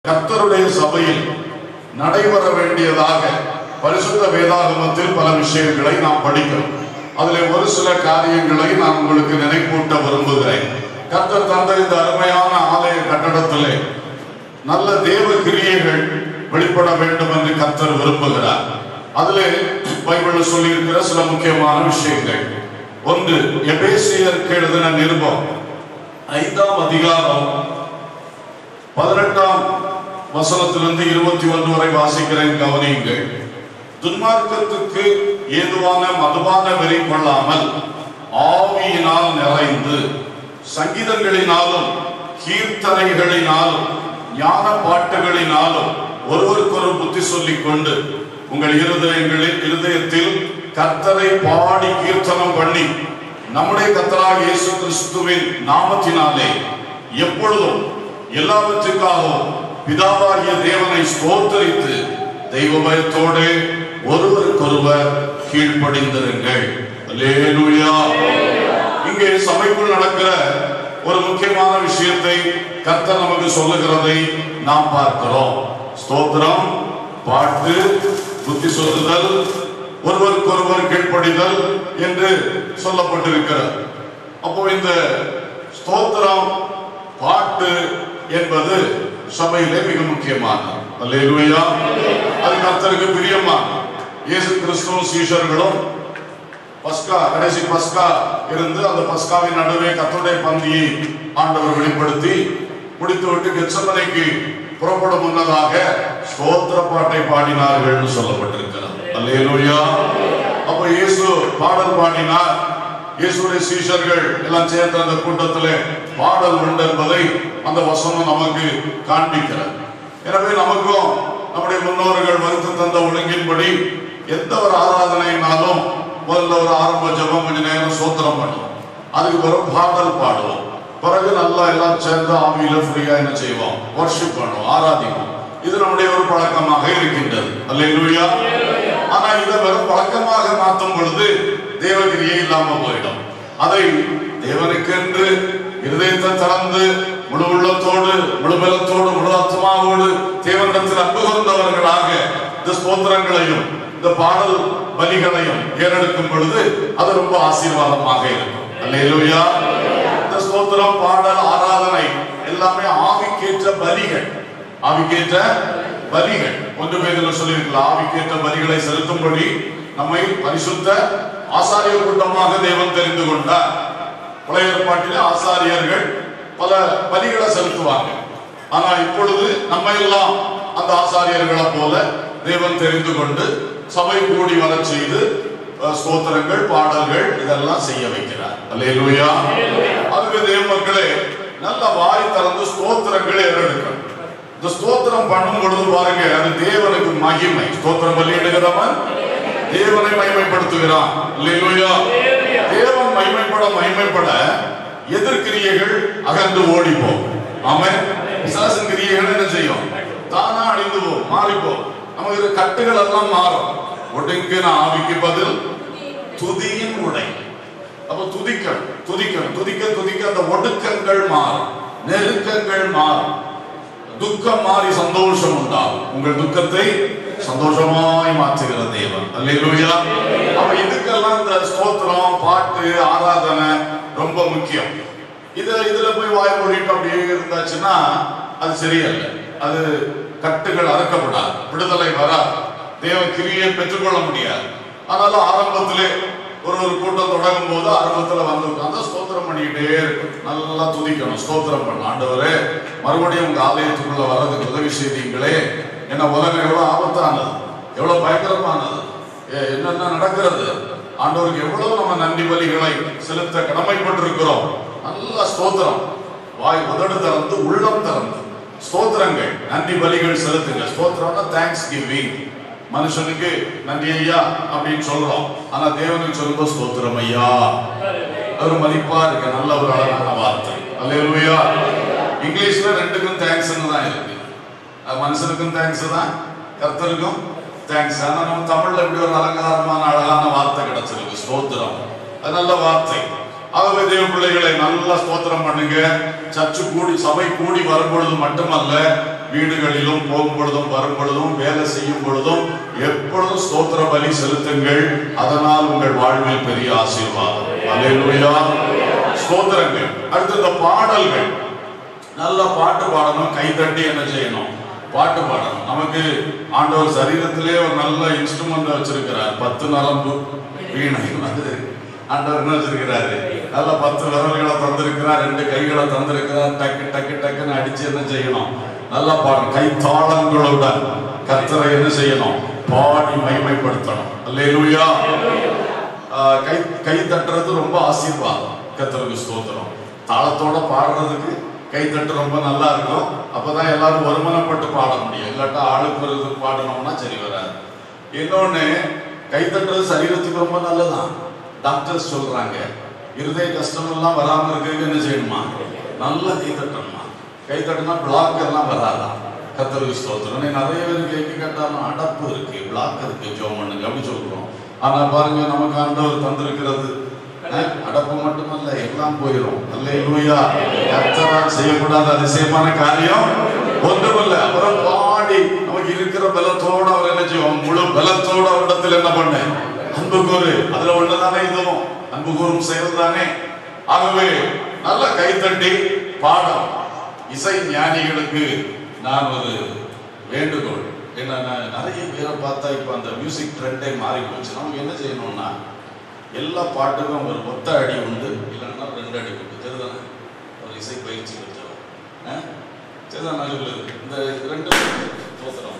கர்த்தருடைய சபையில் நடைபெற வேண்டியதாக பரிசுத்த வேதாகமத்தில் பல விஷயங்களை நாம் படிக்கிறோம் அதில் ஒரு சில காரியங்களை நான் உங்களுக்கு நினைப்பூட்ட விரும்புகிறேன் கர்த்தர் தந்த இந்த அருமையான ஆலய கட்டடத்திலே நல்ல தேவ கிரியைகள் வெளிப்பட வேண்டும் என்று கர்த்தர் விரும்புகிறார் அதிலே பைபிள் சொல்லியிருக்கிற சில முக்கியமான விஷயங்கள் ஒன்று எபேசியருக்கு எழுதின நிருபம் ஐந்தாம் அதிகாரம் பதினெட்டாம் வசனத்திலிருந்து இருபத்தி ஒன்று வரை வாசிக்கிறேன் கவனியுங்கள் துன்மார்க்கத்துக்கு ஏதுவான மதுபான வெறி கொள்ளாமல் ஆவியினால் நிறைந்து சங்கீதங்களினாலும் கீர்த்தனைகளினாலும் ஞான பாட்டுகளினாலும் ஒருவருக்கொரு புத்தி சொல்லிக் கொண்டு உங்கள் இருதயங்களில் இருதயத்தில் கர்த்தரை பாடி கீர்த்தனம் பண்ணி நம்முடைய கர்த்தராக இயேசு கிறிஸ்துவின் நாமத்தினாலே எப்பொழுதும் எல்லாவற்றுக்காகவும் பிதாவாகிய தேவனை ஸ்தோத்தரித்து தெய்வ பயத்தோடு ஒருவருக்கொருவர் கீழ்ப்படிந்திருங்கள் அல்லேலூயா இங்கே சபைக்குள் நடக்கிற ஒரு முக்கியமான விஷயத்தை கர்த்தர் நமக்கு சொல்லுகிறதை நாம் பார்க்கிறோம் ஸ்தோத்திரம் பாட்டு புத்தி சொல்லுதல் ஒருவருக்கொருவர் கீழ்ப்படிதல் என்று சொல்லப்பட்டிருக்கிறது அப்போ இந்த ஸ்தோத்திரம் பாட்டு என்பது சபையிலே மிக முக்கியமானது அல்லேலூயா அது கர்த்தருக்கு பிரியமான இயேசு கிறிஸ்துவும் சீஷர்களும் பஸ்கா கடைசி பஸ்கா இருந்து அந்த பஸ்காவின் நடுவே கத்தருடைய பந்தியை ஆண்டவர் வெளிப்படுத்தி முடித்துவிட்டு கெச்சமனைக்கு புறப்படும் முன்னதாக ஸ்தோத்திர பாட்டை பாடினார்கள் சொல்லப்பட்டிருக்கிறது அல்லேலூயா அப்ப இயேசு பாடல் பாடினார் இயேசுடைய சீஷர்கள் எல்லாம் சேர்ந்த அந்த கூட்டத்திலே பாடல் உண்டு என்பதை அந்த வசனம் நமக்கு காண்பிக்கிறது எனவே நமக்கும் நம்முடைய முன்னோர்கள் வகுத்து தந்த ஒழுங்கின்படி எந்த ஒரு ஆராதனைனாலும் முதல்ல ஒரு ஆரம்ப ஜெபம் கொஞ்ச நேரம் சோத்திரம் பண்ணுவோம் அதுக்கு பிறகு பாடல் பாடுவோம் பிறகு நல்லா எல்லாம் சேர்ந்து ஆவியில ஃப்ரீயா என்ன செய்வோம் வர்ஷிப் பண்ணுவோம் ஆராதிப்போம் இது நம்முடைய ஒரு பழக்கமாக இருக்கின்றது அல்லேலூயா ஆனா இதை வெறும் பழக்கமாக மாற்றும் பொழுது தேவகிரியே இல்லாம போயிடும் அதை தேவனுக்கென்று இருதயத்தை திறந்து முழு உள்ளத்தோடு முழு பலத்தோடு முழு ஆத்மாவோடு தேவனிடத்தில் அன்பு கொண்டவர்களாக இந்த ஸ்தோத்திரங்களையும் இந்த பாடல் பலிகளையும் ஏறெடுக்கும் பொழுது அது ரொம்ப ஆசீர்வாதமாக இருக்கும் அல்லேலூயா இந்த ஸ்தோத்திரம் பாடல் ஆராதனை எல்லாமே ஆவிக்கேற்ற பலிகள் ஆவிக்கேற்ற பலிகள் ஒன்று பேரில் சொல்லியிருக்கலாம் ஆவிக்கேற்ற பலிகளை செலுத்தும்படி நம்மை பரிசுத்த ஆசாரிய கூட்டமாக தேவன் தெரிந்து கொண்டார் பழைய ஏற்பாட்டிலே ஆசாரியர்கள் பல பலிகளை செலுத்துவாங்க ஆனா இப்பொழுது நம்ம எல்லாம் அந்த ஆசாரியர்களை போல தேவன் தெரிந்து கொண்டு சபை கூடி வர செய்து அஹ், ஸ்தோத்திரங்கள் பாடல்கள் இதெல்லாம் செய்ய வைக்கிறார் அல்லேலூயா அதுக்கு தேவ மக்களே நல்ல வாய் திறந்து ஸ்தோத்திரங்களை ஏறெடுக்கணும் இந்த ஸ்தோத்திரம் பண்ணும் பொழுது பாருங்க அது தேவனுக்கு மகிமை ஸ்தோத்திரம் பலியிடுகிறவன் தேவனை மகிமைப்படுத்துகிறான் அல்லேலூயா தேவன் மகிமைப்பட மகிமைப்பட எதிர்கிரியைகள் அகன்று ஓடி போகும் ஆமென் பிசாசின் கிரியைகள் என்ன செய்யும் தானா அழிந்து போகும் மாறி போகும் நமக்கு இருக்கிற கட்டுகள் எல்லாம் மாறும் ஒடுங்கின ஆவிக்கு பதில் துதியின் உடை அப்ப துதிக்கணும் துதிக்கணும் துதிக்க துதிக்க அந்த ஒடுக்கங்கள் மாறும் நெருக்கங்கள் மாறும் துக்கம் மாறி சந்தோஷம் உண்டாகும் உங்கள் துக்கத்தை சந்தோஷமாய் மாற்றுகிற தேவன் அல்லேலூயா அப்ப இதுக்கெல்லாம் இந்த ஸ்தோத்திரம் பாட்டு ஆராதனை ரொம்ப முக்கியம் இது இதுல போய் வாய் மூடிட்டு அப்படியே இருந்தாச்சுன்னா அது சரியல்ல அது கட்டுகள் அறக்கப்படாது விடுதலை வராது தேவ கிரியை பெற்றுக்கொள்ள முடியாது அதனால ஆரம்பத்திலே ஒரு ஒரு கூட்டம் தொடங்கும் போது ஆரம்பத்துல வந்து உட்கார்ந்து ஸ்தோத்திரம் பண்ணிக்கிட்டே இருக்கும் நல்லா துதிக்கணும் ஸ்தோத்திரம் பண்ண ஆண்டவரே மறுபடியும் உங்க ஆலயத்துக்குள்ள வர்றதுக்கு உதவி செய்தீங்களே என்ன உலகம் எவ்வளவு ஆபத்தானது எவ்வளவு பயங்கரமானது ஏ, என்னென்ன நடக்கிறது ஆண்டவருக்கு எவ்வளவு நம்ம நன்றி பலிகளை செலுத்த கடமைப்பட்டிருக்கிறோம் நல்ல ஸ்தோத்திரம் வாய் உதடு திறந்து உள்ளம் திறந்து ஸ்தோத்திரங்கள் நன்றி பலிகள் செலுத்துங்க ஸ்தோத்திரம்னா தேங்க்ஸ் கிவிங் மனுஷனுக்கு நன்றி ஐயா அப்படின்னு சொல்றோம் ஆனா தேவனுக்கு சொல்லும்போது ஸ்தோத்திரம் ஐயா ஒரு மதிப்பா இருக்கு நல்ல ஒரு அழகான வார்த்தை அல்லேலூயா இங்கிலீஷ்ல ரெண்டுக்கும் தேங்க்ஸ்னு தான் இருக்கு அது மனுஷனுக்கும் தேங்க்ஸ் தான் கர்த்தருக்கும் தேங்க்ஸ் ஆனா நம்ம தமிழ்ல இப்படி ஒரு அலங்காரமான அழகான வார்த்தை கிடைச்சிருக்கு ஸ்தோத்திரம் அது நல்ல வார்த்தை ஆகவே தேவ பிள்ளைகளை நல்லா ஸ்தோத்திரம் பண்ணுங்க சர்ச்சு கூடி சபை கூடி வரும்பொழுது மட்டுமல்ல வீடுகளிலும் போகும் பொழுதும் வரும் பொழுதும் வேலை செய்யும் பொழுதும் எப்பொழுதும் ஸ்தோத்திர பலி செலுத்துங்கள் அதனால் உங்கள் வாழ்வில் பெரிய ஆசீர்வாதம் அல்லேலூயா ஸ்தோத்திரங்கள் அடுத்து இந்த பாடல்கள் நல்ல பாட்டு பாடணும் கை தட்டி என்ன செய்யணும் பாட்டு பாடணும் நமக்கு ஆண்டவர் சரீரத்திலே ஒரு நல்ல இன்ஸ்ட்ருமெண்ட் வச்சிருக்கிறார் பத்து நரம்பு வீணை வந்து ஆண்டவர் என்ன வச்சிருக்கிறாரு நல்ல பத்து விரல்களை தந்திருக்கிறார் ரெண்டு கைகளை தந்திருக்கிறார் டக்கு டக்கு டக்குன்னு அடிச்சு என்ன செய்யணும் நல்லா பாடணும் கை தாளங்களுடன் கர்த்தரை என்ன செய்யணும் பாடி மகிமைப்படுத்தணும் அல்லேலூயா ஆஹ் கை கை தட்டுறது ரொம்ப ஆசீர்வாதம் கர்த்தருக்கு ஸ்தோத்திரம் தாளத்தோட பாடுறதுக்கு கை தட்டு ரொம்ப நல்லா இருக்கும் அப்பதான் எல்லாரும் ஒருமனப்பட்டு பாட முடியும் இல்லாட்டா ஆளுக்கு ஒரு இது பாடணும்னா சரி வராது இன்னொன்னு கை தட்டுறது சரீரத்துக்கு ரொம்ப நல்லதான் டாக்டர்ஸ் சொல்றாங்க இருதய கஷ்டம் எல்லாம் வராம இருக்கிறதுக்கு என்ன செய்யணுமா நல்லா கை தட்டணுமா கை தட்டினா பிளாக் எல்லாம் வராதான் கத்தருக்கு ஸ்தோத்திரம் நீ நிறைய பேர் கேட்க கேட்டாலும் அடப்பு இருக்கு பிளாக் இருக்கு ஜோம் பண்ணுங்க அப்படி சொல்றோம் ஆனா பாருங்க நமக்கு ஆண்டவர் தந்திருக்கிறது அஹ், அடப்பு மட்டுமல்ல எல்லாம் போயிடும் அல்லேலூயா கர்த்தரால் செய்யக்கூடாத அதிசயமான காரியம் ஒன்றுமில்ல அப்புறம் பாடி நமக்கு இருக்கிற பலத்தோட அவர் என்ன செய்வோம் முழு பலத்தோட அவரிடத்தில் என்ன பண்ண அன்பு கூறு அதுல ஒண்ணுதானே இதுவும் அன்பு கூறும் செயல் தானே ஆகவே நல்ல கைத்தட்டி பாடம் இசை ஞானிகளுக்கு நான் ஒரு வேண்டுகோள் என்ன நான் நிறைய பேரை பார்த்தா இப்போ அந்த மியூசிக் ட்ரெண்டே மாறி போச்சு நமக்கு என்ன செய்யணும்னா எல்லா பாட்டுக்கும் ஒரு ஒத்த அடி உண்டு இல்லைன்னா ரெண்டு அடி உண்டு தெரிதானே ஒரு இசை பயிற்சி பெற்றவர் ஆ? சரிதான் நான் சொல்லுது இந்த ரெண்டு தோத்துறோம்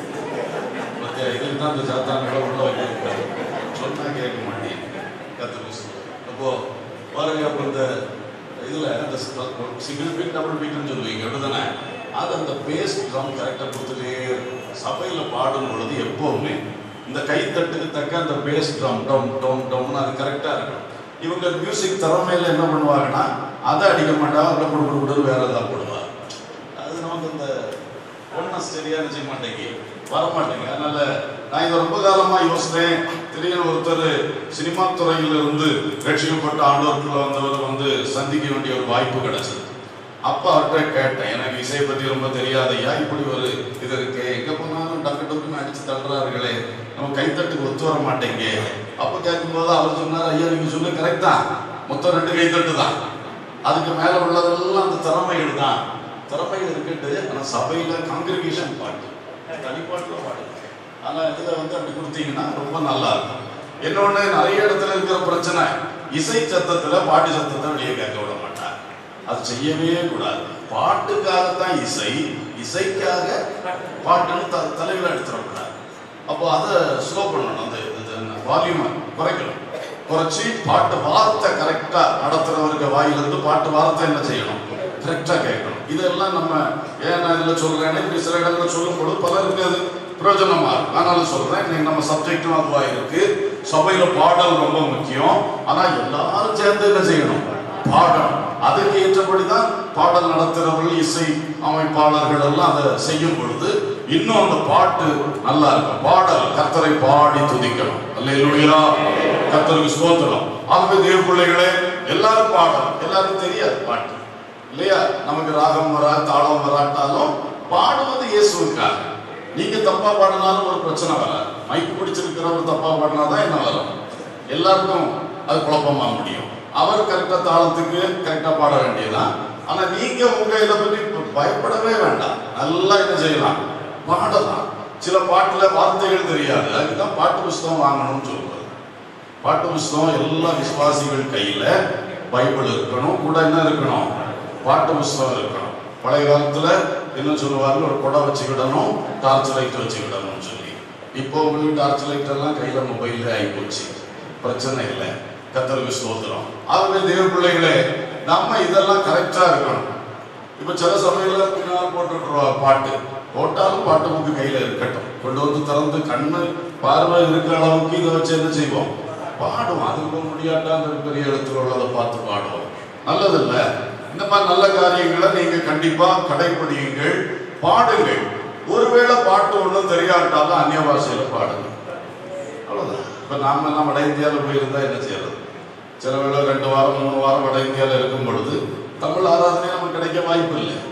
பத்தியா இதுக்கு தான் இந்த சாத்தான்களை உள்ள வைக்கிறாங்க சொன்னா கேட்க மாட்டேன் கத்து அப்போ பாருங்க அப்போ இந்த இதுல அந்த சிங்கிள் பீட் டபுள் பீட்னு சொல்லுவீங்க அப்படிதானே அது அந்த பேஸ் ட்ரம் கரெக்டாக கொடுத்துட்டே இருக்கும். சபையில பாடும் பொழுது எப்பவுமே இந்த கைத்தட்டுக்கு தக்க அந்த பேஸ் ட்ரம் டம் டம் டம்னு அது கரெக்டா இருக்கும் இவங்க மியூசிக் திறமையில என்ன பண்ணுவாங்கன்னா அதை அடிக்க மாட்டாங்க அதில் கொடு கொடு கொடு வேற ஏதாவது போடுவாங்க அது நமக்கு இந்த ஒன்றும் சரியா செய்ய மாட்டேங்க வர மாட்டேங்க அதனால நான் இதை ரொம்ப காலமா யோசித்தேன் திடீர்னு ஒருத்தர் சினிமா துறையில இருந்து ரட்சிக்கப்பட்ட ஆண்டவருக்குள்ள வந்தவர் வந்து சந்திக்க வேண்டிய ஒரு வாய்ப்பு கிடைச்சது அப்ப அவர்கிட்ட கேட்டேன் எனக்கு இசையை பத்தி ரொம்ப தெரியாதையா இப்படி ஒரு இது இருக்கு எங்க போனாலும் டக்கு டக்குன்னு அடிச்சு தள்ளுறார்களே நம்ம கைத்தட்டுக்கு ஒத்து வர மாட்டேங்க அப்ப கேட்கும்போது அவர் சொன்னார் ஐயா நீங்க சொன்ன கரெக்ட் தான் மொத்தம் ரெண்டு கைத்தட்டு தான் அதுக்கு மேல உள்ளதெல்லாம் அந்த திறமைகள் தான் திறமைகள் இருக்கட்டு ஆனா சபையில காங்கிரிகேஷன் பாட்டு தனிப்பாட்டுல பாடு ஆனா இதுல வந்து அப்படி கொடுத்தீங்கன்னா ரொம்ப நல்லா இருக்கும் இன்னொன்னு நிறைய இடத்துல இருக்கிற பிரச்சனை இசை சத்தத்துல பாட்டு சத்தத்தை வெளியே கேட்க விட மாட்டாங்க அது செய்யவே கூடாது பாட்டுக்காகத்தான் இசை இசைக்காக பாட்டுன்னு த தலைவில் எடுத்துடக்கூடாது அப்போ அதை ஸ்லோ பண்ணணும் அந்த வால்யூமை குறைக்கணும் குறைச்சி பாட்டு வார்த்தை கரெக்டா நடத்துறவருக்கு வாயிலிருந்து பாட்டு வார்த்தை என்ன செய்யணும் கரெக்டா கேட்கணும் இதெல்லாம் நம்ம ஏன் நான் இதுல சொல்றேன்னு இப்படி சில இடத்துல சொல்லும் பொழுது பலருக்கு அது பிரயோஜனமா இருக்கும் ஆனாலும் சொல்றேன் இன்னைக்கு நம்ம சப்ஜெக்டும் அதுவா இருக்கு சபையில பாடல் ரொம்ப முக்கியம் ஆனா எல்லாரும் சேர்ந்து என்ன செய்யணும் பாடணும் அதுக்கு ஏற்றபடிதான் பாடல் நடத்துறவர்கள் இசை அமைப்பாளர்கள் எல்லாம் அதை செய்யும் பொழுது இன்னும் அந்த பாட்டு நல்லா இருக்கும் பாடல் கர்த்தரை பாடி துதிக்கணும் அல்லேலூயா கர்த்தருக்கு ஸ்தோத்திரம் ஆகவே தேவ பிள்ளைகளே எல்லாரும் பாடணும் எல்லாரும் தெரியாது பாட்டு இல்லையா நமக்கு ராகம் வரா தாளம் வராட்டாலும் பாடுவது இயேசுவுக்காக நீங்க தப்பா பாடினாலும் ஒரு பிரச்சனை வராது மைக்கு பிடிச்சிருக்கிறவர் தப்பா பாடினாதான் என்ன வரும் எல்லாருக்கும் அது குழப்பமா முடியும் அவர் கரெக்டா தாளத்துக்கு கரெக்டா பாட வேண்டியதுதான் ஆனா நீங்க உங்க இதை பற்றி பயப்படவே வேண்டாம் நல்லா என்ன செய்யலாம் பாடலாம் சில பாட்டுல வார்த்தைகள் தெரியாது அதுக்குதான் பாட்டு புஸ்தகம் வாங்கணும்னு சொல்றது பாட்டு புஸ்தகம் எல்லா விசுவாசிகள் கையில பைபிள் இருக்கணும் கூட என்ன இருக்கணும் பாட்டு புஸ்தகம் இருக்கணும் பழைய காலத்துல என்ன சொல்லுவாங்க ஒரு குடம் வச்சுக்கிடணும் டார்ச் லைட் வச்சுக்கிடணும்னு சொல்லி இப்போ உங்களுக்கு டார்ச் லைட் எல்லாம் கையில மொபைல்ல ஆகி போச்சு பிரச்சனை இல்லை கத்தருக்கு ஸ்தோத்திரம் ஆகவே தேவ பிள்ளைகளே நம்ம இதெல்லாம் கரெக்டா இருக்கணும் இப்ப சில சமயங்கள பின்னால் போட்டுருவா பாட்டு போட்டாலும் பாட்டு புக்கு கையில இருக்கட்டும் கொண்டு வந்து திறந்து கண்ணு பார்வை இருக்கிற அளவுக்கு இதை வச்சு என்ன செய்வோம் பாடுவோம் அதுக்கு போக முடியாட்டா அந்த பெரிய இடத்துல உள்ளதை பார்த்து பாடுவோம் நல்லது இல்ல இந்த மாதிரி நல்ல காரியங்களை நீங்க கண்டிப்பா கடைபிடியுங்கள் பாடுங்கள் ஒருவேளை பாட்டு ஒன்றும் தெரியாட்டாலும் அந்நிய பாஷையில பாடுங்க அவ்வளவுதான் இப்ப நாம எல்லாம் வட இந்தியாவில் போயிருந்தா என்ன செய்யறது சில வேளை ரெண்டு வாரம் மூணு வாரம் வட இந்தியாவில் இருக்கும் பொழுது தமிழ் ஆராதனை நமக்கு கிடைக்க வாய்ப்பு இல்லை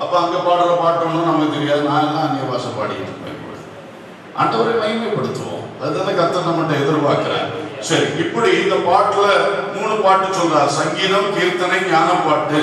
அப்ப அங்க பாடுற பாட்டு ஒன்றும் நமக்கு தெரியாது நான் எல்லாம் அந்நிய பாஷை பாடிட்டு இருப்பேன் கூட. ஆண்டவரை மகிமைப்படுத்துவோம் அதுதானே கர்த்தர் நம்மகிட்ட எதிர்பார்க்கிறார் சரி இப்படி இந்த பாட்டுல மூணு பாட்டு சொல்றார் சங்கீதம் கீர்த்தனை ஞான பாட்டு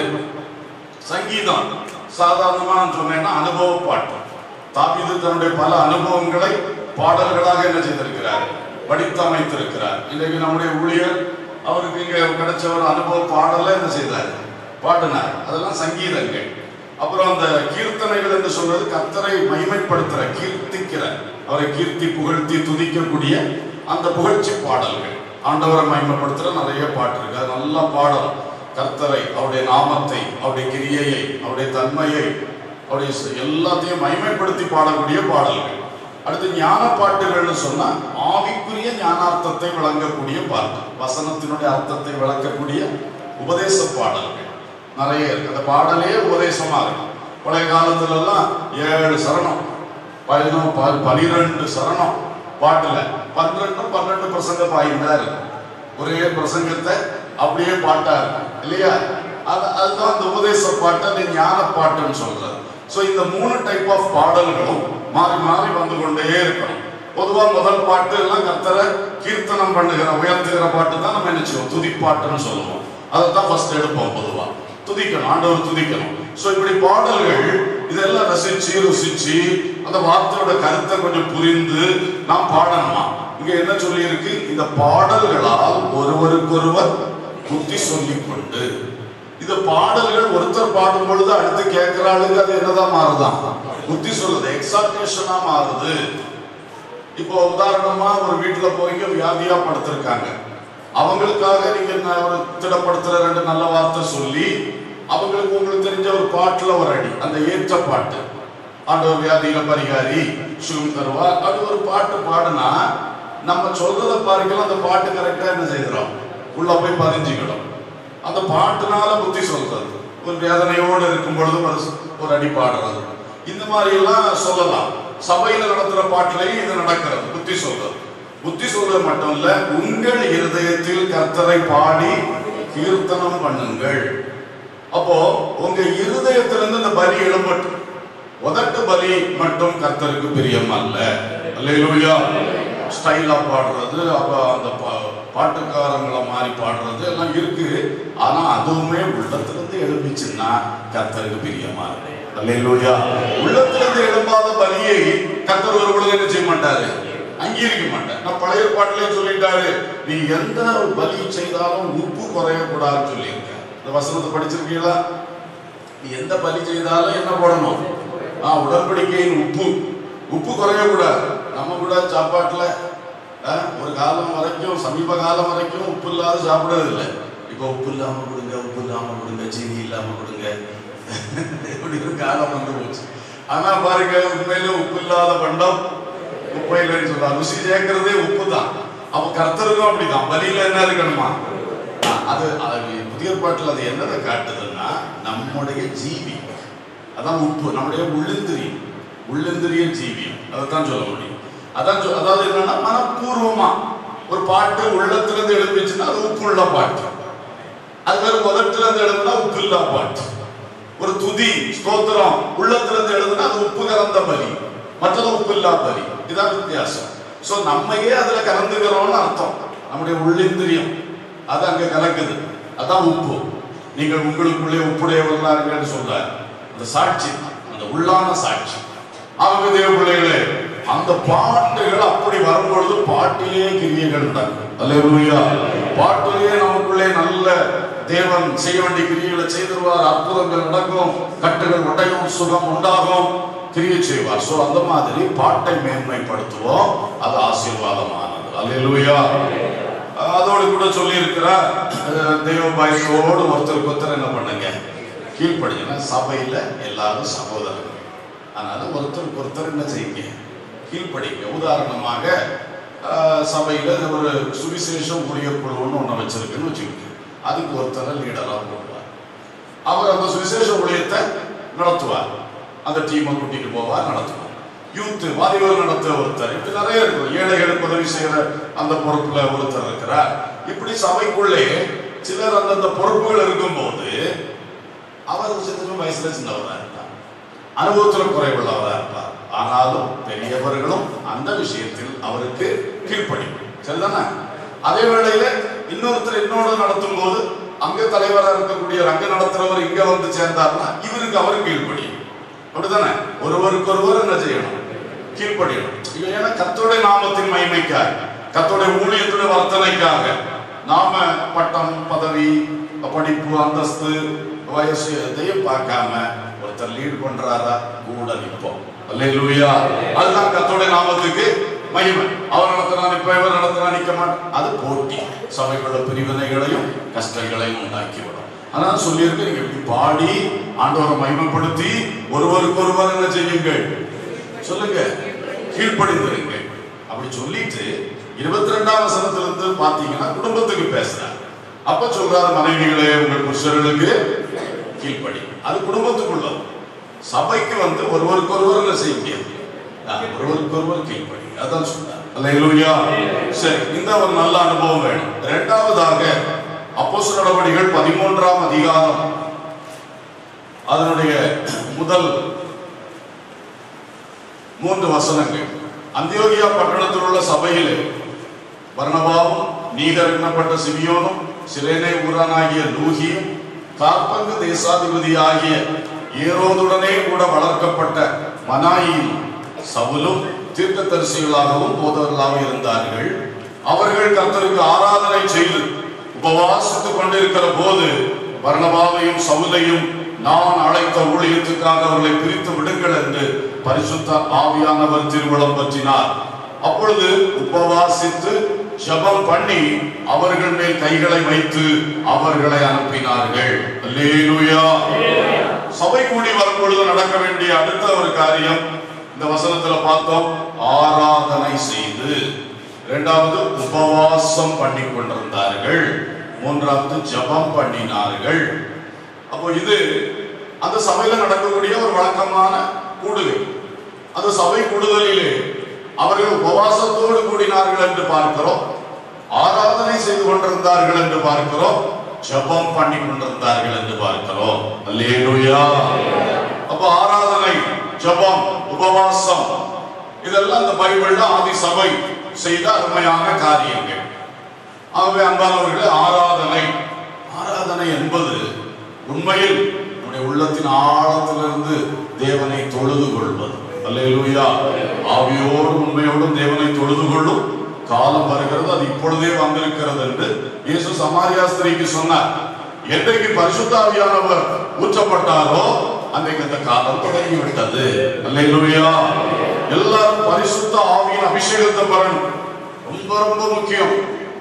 சங்கீதம் சாதாரணமா நான் சொன்னேன்னா அனுபவ பாட்டு தாவீது தன்னுடைய பல அனுபவங்களை பாடல்களாக என்ன செய்திருக்கிறார் படித்து அமைத்திருக்கிறார் இன்னைக்கு நம்முடைய ஊழியர் அவருக்கு இங்க கிடைச்ச ஒரு அனுபவ பாடலை என்ன செய்தார் பாடினார் அதெல்லாம் சங்கீதங்கள் அப்புறம் அந்த கீர்த்தனைகள் என்று சொல்றது கர்த்தரை மகிமைப்படுத்துற கீர்த்திக்கிற அவரை கீர்த்தி புகழ்த்தி துதிக்கக்கூடிய அந்த புகழ்ச்சி பாடல்கள் ஆண்டவரை மகிமைப்படுத்துற நிறைய பாட்டு இருக்கு அது நல்லா பாடல் கர்த்தரை அவருடைய நாமத்தை அவருடைய கிரியையை அவருடைய தன்மையை அவருடைய ச- எல்லாத்தையும் மகிமைப்படுத்தி பாடக்கூடிய பாடல்கள் அடுத்து ஞான பாட்டுகள்னு சொன்னா ஆவிக்குரிய ஞானார்த்தத்தை விளங்கக்கூடிய பாட்டு வசனத்தினுடைய அர்த்தத்தை விளக்கக்கூடிய உபதேச பாடல்கள் நிறைய இருக்கு அந்த பாடலே உபதேசமா இருக்கும் பழைய காலத்துல எல்லாம் ஏழு சரணம் பதினொன்று ப- பனிரெண்டு சரணம் பாட்டுல பன்னிரெண்டு பன்னெண்டு பிரசங்க பாயிண்டா இருக்கும் ஒரே பிரசங்கத்தை அப்படியே பாட்டா இருக்கும் இல்லையா அது அதுதான் அந்த உபதேச பாட்டு அந்த ஞான பாட்டுன்னு சொல்றது ஸோ இந்த மூணு டைப் ஆஃப் பாடல்களும் மாறி மாறி வந்து கொண்டே இருக்கணும் பொதுவா முதல் பாட்டு எல்லாம் கர்த்தரை கீர்த்தனம் பண்ணுகிற உயர்த்துகிற பாட்டு தான் நம்ம என்ன செய்வோம் துதிப்பாட்டுன்னு சொல்லுவோம் அதை தான் ஃபர்ஸ்ட் எடுப்போம் பொதுவா துதிக்கணும் ஆண்டவர் துதிக்கணும் ஸோ இப்படி பாடல்கள் இதெல்லாம் ரசிச்சு ருசிச்சு அந்த வார்த்தையோட கருத்தை கொஞ்சம் புரிந்து நாம் பாடணுமா இங்க என்ன சொல்லி இருக்கு இந்த பாடல்களால் ஒருவருக்கொருவர் புத்தி சொல்லிக் கொண்டு இந்த பாடல்கள் ஒருத்தர் பாடும் பொழுது அடுத்து கேட்கிற ஆளுக்கு அது என்னதான் மாறுதான் புத்தி சொல்லுது எக்ஸால்டேஷனா மாறுது இப்போ உதாரணமா ஒரு வீட்டுல போய் வியாதியா படுத்திருக்காங்க அவங்களுக்காக நீங்க நான் ஒரு திடப்படுத்துற ரெண்டு நல்ல வார்த்தை சொல்லி அவங்களுக்கு உங்களுக்கு தெரிஞ்ச ஒரு பாட்டுல ஒரு அடி அந்த ஏற்ற பாட்டு ஆண்டவர் வியாதியில பரிகாரி சுகம் தருவா அது ஒரு பாட்டு பாடுனா நம்ம சொல்றத பாருங்கள் அந்த பாட்டு கரெக்டா என்ன செய்கிறோம் உள்ள போய் பதிஞ்சுக்கிடும் அந்த பாட்டுனால புத்தி சொல்றது ஒரு வேதனையோடு இருக்கும் பொழுது ஒரு ஒரு அடி பாடுறது இந்த மாதிரி எல்லாம் சொல்லலாம் சபையில நடத்துற பாட்டுலயும் இது நடக்கிறது புத்தி சொல்றது புத்தி சொல்றது மட்டும் இல்ல உங்கள் இருதயத்தில் கர்த்தரை பாடி கீர்த்தனம் பண்ணுங்கள் அப்போ உங்க இருதயத்திலிருந்து இந்த பலி எழும்பட்டும் உதட்டு பலி மட்டும் கர்த்தருக்கு பிரியம் அல்ல அல்லேலூயா ஸ்டைலா பாடுறது அப்ப அந்த பா- பாட்டுக்காரங்களை மாதிரி பாடுறது எல்லாம் இருக்கு ஆனா அதுவுமே உள்ளத்திலிருந்து எழுப்பிச்சுன்னா கர்த்தருக்கு பிரியமா இருக்கு அல்லேலூயா உள்ளத்திலிருந்து எழும்பாத பலியை கர்த்தர் ஒரு பொழுது என்ன செய்ய மாட்டாரு அங்கீகரிக்க மாட்டார் நான் பழைய பாட்டிலே சொல்லிட்டாரு நீ எந்த பலி செய்தாலும் உப்பு குறையக்கூடாதுன்னு சொல்லியிருக்கேன் இந்த வசனத்தை படிச்சிருக்கீங்களா நீ எந்த பலி செய்தாலும் என்ன போடணும் ஆ உடன்படிக்கையின் உப்பு உப்பு குறையக்கூடாது நம்ம கூட சாப்பாட்டுல ஆ, ஒரு காலம் வரைக்கும் சமீப காலம் வரைக்கும் உப்பு இல்லாத சாப்பிடறது இல்லை இப்போ உப்பு இல்லாம கொடுங்க உப்பு இல்லாம கொடுங்க சீனி இல்லாம கொடுங்க இப்படி ஒரு காலம் வந்து போச்சு ஆனா பாருங்க உண்மையில உப்பு இல்லாத பண்டம் உப்பை இல்லைன்னு சொல்றாங்க ருசி சேர்க்கிறதே உப்பு தான் அப்ப கர்த்தருக்கும் அப்படிதான் பலியில என்ன இருக்கணுமா ஆ, அது அது புதிய பாட்டில் அது என்னதை காட்டுதுன்னா நம்முடைய ஜீவி அதான் உப்பு நம்முடைய உள்ளிந்திரியம் உள்ளிந்திரிய ஜீவியம் அதைத்தான் சொல்ல முடியும் அதான் சொல்- அதாவது என்னன்னா மனப்பூர்வமா ஒரு பாட்டு உள்ளத்திலிருந்து எழுப்பிச்சுன்னா அது உப்பு உள்ள பாட்டு அது வேற உதட்டுல இருந்து எழுதுனா உப்பு இல்லா பாட்டு ஒரு துதி ஸ்தோத்திரம் உள்ளத்திலிருந்து எழுதுனா அது உப்பு கலந்த பலி மற்றது உப்பு இல்லா பலி இதான் வித்தியாசம் சோ நம்மையே அதுல கலந்துக்கிறோம்னு அர்த்தம் நம்முடைய உள்ளிந்திரியம் அது அங்க கலக்குது அதான் உப்பு நீங்கள் உங்களுக்குள்ளே உப்புடையவர்களா இருக்கேன்னு சொல்றாரு அந்த சாட்சி அந்த உள்ளான சாட்சி அவங்க தேவ பிள்ளைகளே அந்த பாட்டுகள் அப்படி வரும்பொழுது பாட்டிலே கிரியைகள் நடக்கும் அல்லேலூயா பாட்டிலே நமக்குள்ளே நல்ல தேவன் செய்ய வேண்டிய கிரியைகளை செய்திருவார் அற்புதங்கள் நடக்கும் கட்டுகள் உடையும் சுகம் உண்டாகும் கிரியை செய்வார் சோ அந்த மாதிரி பாட்டை மேன்மைப்படுத்துவோம் அது ஆசீர்வாதமானது அல்லேலூயா அதோடு கூட சொல்லி இருக்கிறார் தெய்வ பயத்தோடு ஒருத்தருக்கு ஒருத்தர் என்ன பண்ணுங்க கீழ்ப்படுங்க சபையில எல்லாரும் சகோதரர்கள் அதனால ஒருத்தருக்கு ஒருத்தர் என்ன செய்யுங்க கீழ்ப்படிங்க உதாரணமாக ஆஹ், சபையில ஒரு சுவிசேஷம் ஊழியர் குழுன்னு ஒண்ணு வச்சிருக்குன்னு வச்சுக்கிட்டு அதுக்கு ஒருத்தரை லீடரா போடுவார் அவர் அந்த சுவிசேஷ ஊழியத்தை நடத்துவார் அந்த டீமை கூட்டிட்டு போவார் நடத்துவார் யூத் வாலிபர் நடத்த ஒருத்தர் இப்படி நிறைய இருக்கும் ஏழைகளுக்கு உதவி செய்யற அந்த பொறுப்புல ஒருத்தர் இருக்கிறார் இப்படி சபைக்குள்ளே சிலர் அந்தந்த பொறுப்புகள் இருக்கும்போது அவர் சின்ன வயசுல சின்னவரா இருந்தார் அனுபவத்துல குறைவுள்ளவரா இருப்பார் ஆனாலும் பெரியவர்களும் அந்த விஷயத்தில் அவருக்கு கீழ்ப்படியும் சரிதானே அதே வேளையில இன்னொருத்தர் என்னோட நடத்தும் போது அங்க தலைவரா இருக்கக்கூடிய அங்க நடத்துறவர் இங்க வந்து சேர்ந்தார்னா இவருக்கு அவரு கீழ்ப்படியும் அப்படிதானே ஒருவருக்கு ஒருவர் என்ன செய்யணும் கீழ்ப்படியணும் இது ஏன்னா கத்தோடைய நாமத்தின் மகிமைக்காக கத்தோடைய ஊழியத்துடைய வர்த்தனைக்காக நாம பட்டம் பதவி படிப்பு அந்தஸ்து வயசு எதையும் பார்க்காம ஒருத்தர் லீட் பண்றாரா கூட நிற்போம் அல்லேலூயா அதுதான் கத்தோடைய நாமத்துக்கு மகிமை அவர் நடத்தினா நிற்ப இவர் நடத்தினா நிற்க மாட்டேன் அது போட்டி சபைகள பிரிவினைகளையும் கஷ்டங்களையும் உண்டாக்கிவிடும் அதனால சொல்லியிருக்கு நீங்க இப்படி பாடி ஆண்டவரை மகிமைப்படுத்தி ஒருவருக்கு ஒருவர் என்ன செய்யுங்கள் சொல்லுங்க கீழ்ப்படிந்திருங்க அப்படி சொல்லிட்டு இருபத்தி ரெண்டாம் வசனத்திலிருந்து பாத்தீங்கன்னா குடும்பத்துக்கு பேசுறார் அப்ப சொல்றாரு மனைவிகளே உங்கள் புருஷர்களுக்கு கீழ்ப்படி அது குடும்பத்துக்குள்ளது சபைக்கு வந்து ஒருவருக்கு ஒருவர் என்ன செய்யுங்க ஆ, ஒருவருக்கு ஒருவர் கீழ்ப்படி அதான் சொல்றார் அல்லேலூயா சரி இந்த ஒரு நல்ல அனுபவம் வேணும் இரண்டாவதாக அப்போஸ்தலர் நடவடிக்கைகள் பதிமூன்றாம் அதிகாரம் அதனுடைய முதல் மூன்று வசனங்கள் அந்தியோகியா பட்டணத்தில் உள்ள சபையிலே பர்னபாவும் நீகர் எண்ணப்பட்ட சிமியோனும் சிரேனே ஊரானாகிய லூகியும் காற்பங்கு தேசாதிபதி ஆகிய ஏரோதுடனே கூட வளர்க்கப்பட்ட மனாயியும் சவுலும் தீர்க்கதரிசிகளாகவும் போதவர்களாகவும் இருந்தார்கள் அவர்கள் கர்த்தருக்கு ஆராதனை செய்து உபவாசித்துக் கொண்டிருக்கிற போது பர்னபாவையும் சவுலையும் நான் அழைத்த ஊழியத்துக்காக அவர்களை பிரித்து விடுங்கள் என்று பரிசுத்த ஆவியானவர் திருவிழம் பற்றினார் அப்பொழுது உபவாசித்து ஜெபம் பண்ணி அவர்கள் மேல் கைகளை வைத்து அவர்களை அனுப்பினார்கள் அல்லேலூயா சபை கூடி வரும் பொழுது நடக்க வேண்டிய அடுத்த ஒரு காரியம் இந்த வசனத்துல பார்த்தோம் ஆராதனை செய்து இரண்டாவது உபவாசம் பண்ணி கொண்டிருந்தார்கள் மூன்றாவது ஜெபம் பண்ணினார்கள் அப்போ இது அந்த சபையில நடக்கக்கூடிய ஒரு வழக்கமான கூடுகை அந்த சபை கூடுதலிலே அவர்கள் உபவாசத்தோடு கூடினார்கள் என்று பார்க்கிறோம் ஆராதனை செய்து கொண்டிருந்தார்கள் என்று பார்க்கிறோம் ஜெபம் பண்ணி கொண்டிருந்தார்கள் என்று பார்க்கிறோம் அல்லேலூயா அப்ப ஆராதனை ஜெபம் உபவாசம் இதெல்லாம் இந்த பைபிள்ல ஆதி சபை செய்த அருமையான காரியங்கள் ஆகவே அன்பானவர்களே ஆராதனை ஆராதனை என்பது உண்மையில் நம்முடைய உள்ளத்தின் ஆழத்திலிருந்து தேவனை தொழுது கொள்வது அல்லேலூயா ஆவியோடும் உண்மையோடும் தேவனை தொழுது கொள்ளும் காலம் வருகிறது அது இப்பொழுதே வந்திருக்கிறது என்று இயேசு சமாரியா ஸ்திரீக்கு சொன்னார் என்றைக்கு பரிசுத்த ஆவியானவர் ஊற்றப்பட்டாரோ அன்றைக்கு அந்த காலம் தொடங்கி விட்டது அல்லேலூயா எல்லாரும் பரிசுத்த ஆவியின் அபிஷேகத்தை பெறணும் ரொம்ப ரொம்ப முக்கியம்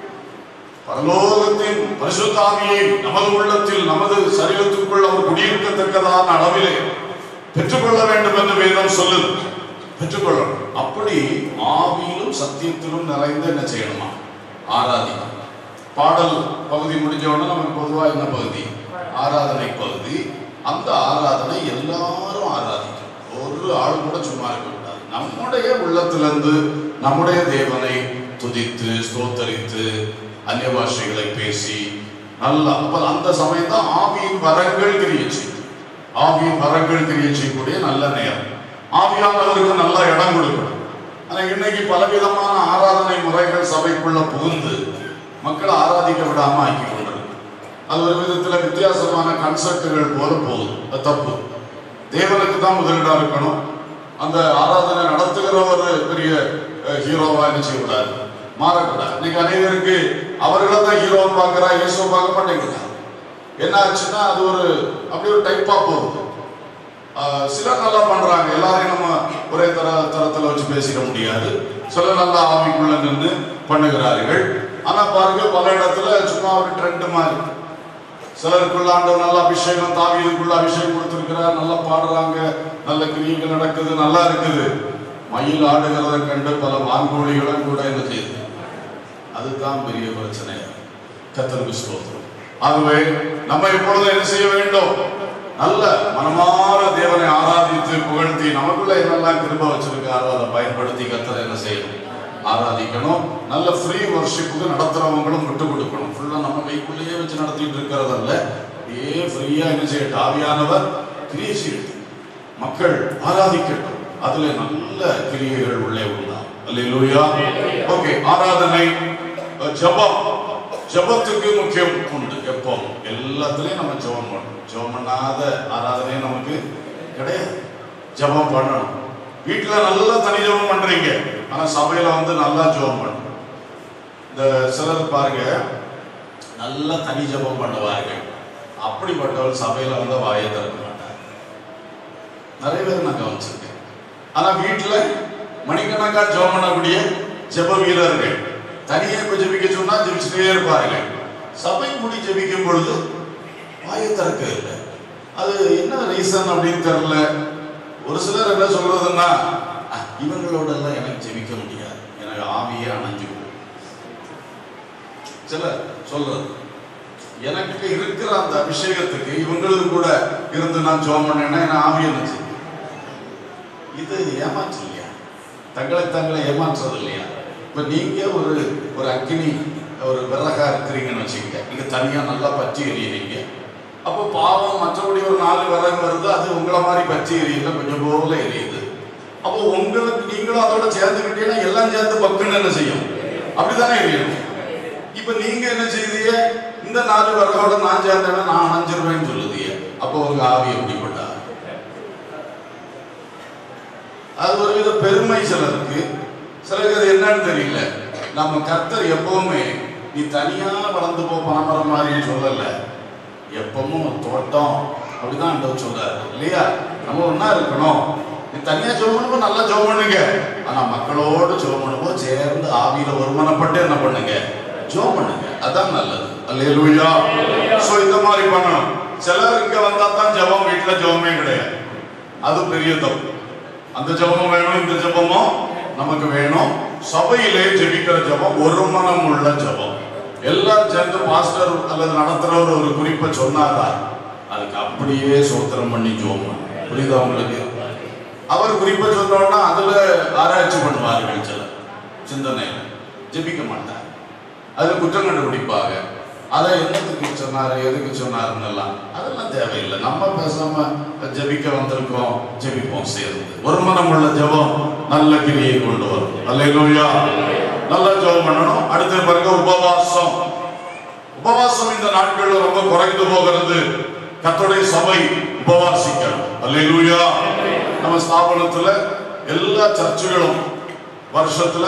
பரலோகத்தின் பரிசுத்தாவியை நமது உள்ளத்தில் நமது சரீரத்துக்குள் அவர் குடியிருக்கத்தக்கதான அளவிலே பெற்றுக்கொள்ள வேண்டும் என்று வேதம் சொல்லுது பெற்றுக்கொள்ளணும் அப்படி ஆவியிலும் சத்தியத்திலும் நிறைந்து என்ன செய்யணுமா ஆராதிக்கணும் பாடல் பகுதி முடிஞ்ச உடனே நமக்கு பொதுவா என்ன பகுதி ஆராதனை பகுதி அந்த ஆராதனை எல்லாரும் ஆராதிக்கணும் ஒரு ஆள் கூட சும்மா இருக்கக்கூடாது நம்முடைய உள்ளத்திலிருந்து நம்முடைய தேவனை துதித்து ஸ்தோத்தரித்து அந்நிய பாஷைகளை பேசி நல்லா அப்ப அந்த சமயம் தான் ஆவியின் வரங்கள் கிரியை செய்யும் ஆவியின் வரங்கள் கிரியை செய்யக்கூடிய நல்ல நேரம் ஆவியானவருக்கு நல்ல இடம் கொடுக்கணும் ஆனா இன்னைக்கு பலவிதமான ஆராதனை முறைகள் சபைக்குள்ள புகுந்து மக்களை ஆராதிக்க விடாம ஆக்கி கொண்டிருக்கு அது ஒரு விதத்துல வித்தியாசமான கன்செப்டுகள் போல போகுது அது தப்பு தேவனுக்கு தான் முதலிடம் இருக்கணும் அந்த ஆராதனை நடத்துகிறவர் பெரிய அஹ், ஹீரோவா என்ன செய்யக்கூடாது மாறக்கூடாது இன்னைக்கு அநேகருக்கு அவர்களை தான் ஹீரோன்னு பார்க்கறா இயேசுவை பார்க்க மாட்டேங்கிறா என்ன ஆச்சுன்னா அது ஒரு அப்படி ஒரு டைப்பா போகுது ஆஹ் சிலர் நல்லா பண்றாங்க எல்லாரையும் நம்ம ஒரே தர தரத்துல வச்சு பேசிட முடியாது சிலர் நல்லா ஆவிக்குள்ள நின்று பண்ணுகிறார்கள் ஆனா பாருங்க பல இடத்துல சும்மா ஒரு ட்ரெண்ட் மாதிரி சிலருக்குள்ள ஆண்டவர் நல்ல அபிஷேகம் தாவீதுக்குள்ள அபிஷேகம் கொடுத்திருக்கிறார் நல்லா பாடுறாங்க நல்ல கிரியைகள் நடக்குது நல்லா இருக்குது மயில் ஆடுகிறதை கண்டு பல வான்கோழிகளும் கூட என்ன செய்யுது அதுதான் பெரிய பிரச்சனை கத்தருக்கு ஸ்தோத்திரம் ஆகவே நம்ம எப்பொழுதும் என்ன செய்ய வேண்டும் நல்ல மனமார தேவனை ஆராதித்து புகழ்த்தி நமக்குள்ள என்னெல்லாம் கிருப வச்சிருக்காரோ அதை பயன்படுத்தி கத்தரை என்ன செய்யணும் ஆராதிக்கணும் நல்ல ஃப்ரீ வர்ஷிப்புக்கு நடத்துறவங்களும் விட்டு கொடுக்கணும் ஃபுல்லா நம்ம கைக்குள்ளேயே வச்சு நடத்திட்டு இருக்கிறதல்ல அப்படியே ஃப்ரீயா என்ன செய்யட்டும் ஆவியானவர் கிரியை செய்யட்டும் மக்கள் ஆராதிக்கட்டும் அதுல நல்ல கிரியைகள் உள்ளே உண்டா அல்லேலூயா ஓகே ஆராதனை அஹ், ஜெபம் ஜெபத்துக்கு முக்கியம் உண்டு எப்போ எல்லாத்துலயும் நம்ம ஜெபம் பண்ணணும் ஜெபம் பண்ணாத ஆராதனையே நமக்கு கிடையாது ஜெபம் பண்ணணும் வீட்டுல நல்லா தனி ஜெபம் பண்றீங்க ஆனா சபையில வந்து நல்லா ஜெபம் பண்ணணும் இந்த சிலர் பாருங்க நல்லா தனி ஜெபம் பண்ணுவார்கள் அப்படிப்பட்டவர் சபையில வந்து வாயை திறக்க மாட்டார் நிறைய பேர் நான் கவனிச்சிருக்கேன் ஆனா வீட்டுல மணிக்கணக்கா ஜெபம் பண்ணக்கூடிய ஜெப வீரர்கள் தனியே இப்ப ஜெபிக்க சொன்னா ஜெபிச்சுட்டே இருப்பார்கள் சபை முடி ஜெபிக்கும் பொழுது வாயை திறக்க இல்லை அது என்ன ரீசன் அப்படின்னு தெரியல ஒரு சிலர் என்ன சொல்றதுன்னா "அஹ், இவங்களோட எல்லாம் எனக்கு ஜெபிக்க முடியாது எனக்கு ஆவியே அணைஞ்சு போகும்." சிலர் சொல்றது எனக்கு இருக்கிற அந்த அபிஷேகத்துக்கு இவங்களுக்கு கூட இருந்து நான் ஜோம் பண்ணேன்னா என்ன ஆவி இருந்துச்சு இது ஏமாற்று இல்லையா தங்களை தங்களை ஏமாற்றுறது இல்லையா இப்ப நீங்க ஒரு ஒரு அக்கினி ஒரு விறகா இருக்கிறீங்கன்னு வச்சுக்கிட்ட நீங்க தனியா நல்லா பற்றி எறியறீங்க அப்போ பாவம் மற்றபடி ஒரு நாலு விறகு வருது அது உங்களை மாதிரி பற்றி எரியல கொஞ்சம் போல எரியுது அப்போ உங்களுக்கு நீங்களும் அதோட சேர்ந்துக்கிட்டீங்கன்னா எல்லாம் சேர்ந்து பக்குன்னு என்ன செய்யும் அப்படிதானே எரியணும் இப்ப நீங்க என்ன செய்தீங்க இந்த நாலு விறகோட நான் சேர்ந்தேன்னா நான் அணைஞ்சிருவேன்னு சொல்லுதீங்க அப்போ உங்க ஆவி எப்படிப்பட்டா அது ஒரு வித பெருமை சிலருக்கு சிலருக்கு அது என்னன்னு தெரியல நம்ம கர்த்தர் எப்பவுமே நீ தனியா வளர்ந்து போ பணமரம் மாதிரின்னு சொல்லல எப்பவும் தோட்டம் அப்படிதான் ஆண்டவர் சொல்றாரு இல்லையா நம்ம ஒண்ணா இருக்கணும் நீ தனியா ஜோம் பண்ணும்போது நல்லா ஜோம் பண்ணுங்க ஆனா மக்களோடு ஜோம் பண்ணும்போது சேர்ந்து ஆவியில ஒருமனப்பட்டு என்ன பண்ணுங்க ஜோம் பண்ணுங்க அதான் நல்லது அல்லேலூயா சோ இந்த மாதிரி பண்ணணும் சிலர் இங்க வந்தா தான் ஜெபம் வீட்டுல ஜெபமே கிடையாது அது பெரிய தப்பு அந்த ஜெபமும் வேணும் இந்த ஜெபமும் நமக்கு வேணும் சபையிலே ஜெபிக்கிற ஜெபம் ஒரு மனம் உள்ள ஜெபம் எல்லாம் சேர்ந்து மாஸ்டர் அல்லது நடத்துறவர் ஒரு குறிப்பை சொன்னாரா அதுக்கு அப்படியே சோத்திரம் பண்ணி ஜோம் புரியுதா உங்களுக்கு அவர் குறிப்பை சொன்னோம்னா அதுல ஆராய்ச்சி பண்ணுவார்கள் சிலர் சிந்தனையில ஜெபிக்க மாட்டார் அது குற்றம் கண்டுபிடிப்பாங்க அதை என்னத்துக்கு சொன்னாரு எதுக்கு சொன்னாருன்னு எல்லாம் அதெல்லாம் தேவையில்லை நம்ம பேசாம ஜெபிக்க வந்திருக்கோம் ஜெபிப்போம் சேர்ந்து ஒரு மனம் உள்ள ஜெபம் நல்ல கிரியை கொண்டு வரும் அல்லேலூயா நல்லா ஜெபம் பண்ணணும் அடுத்து பாருங்க உபவாசம் உபவாசம் இந்த நாட்கள்ல ரொம்ப குறைந்து போகிறது கர்த்தருடைய சபை உபவாசிக்கணும் அல்லேலூயா நம்ம ஸ்தாபனத்துல எல்லா சர்ச்சுகளும் வருஷத்துல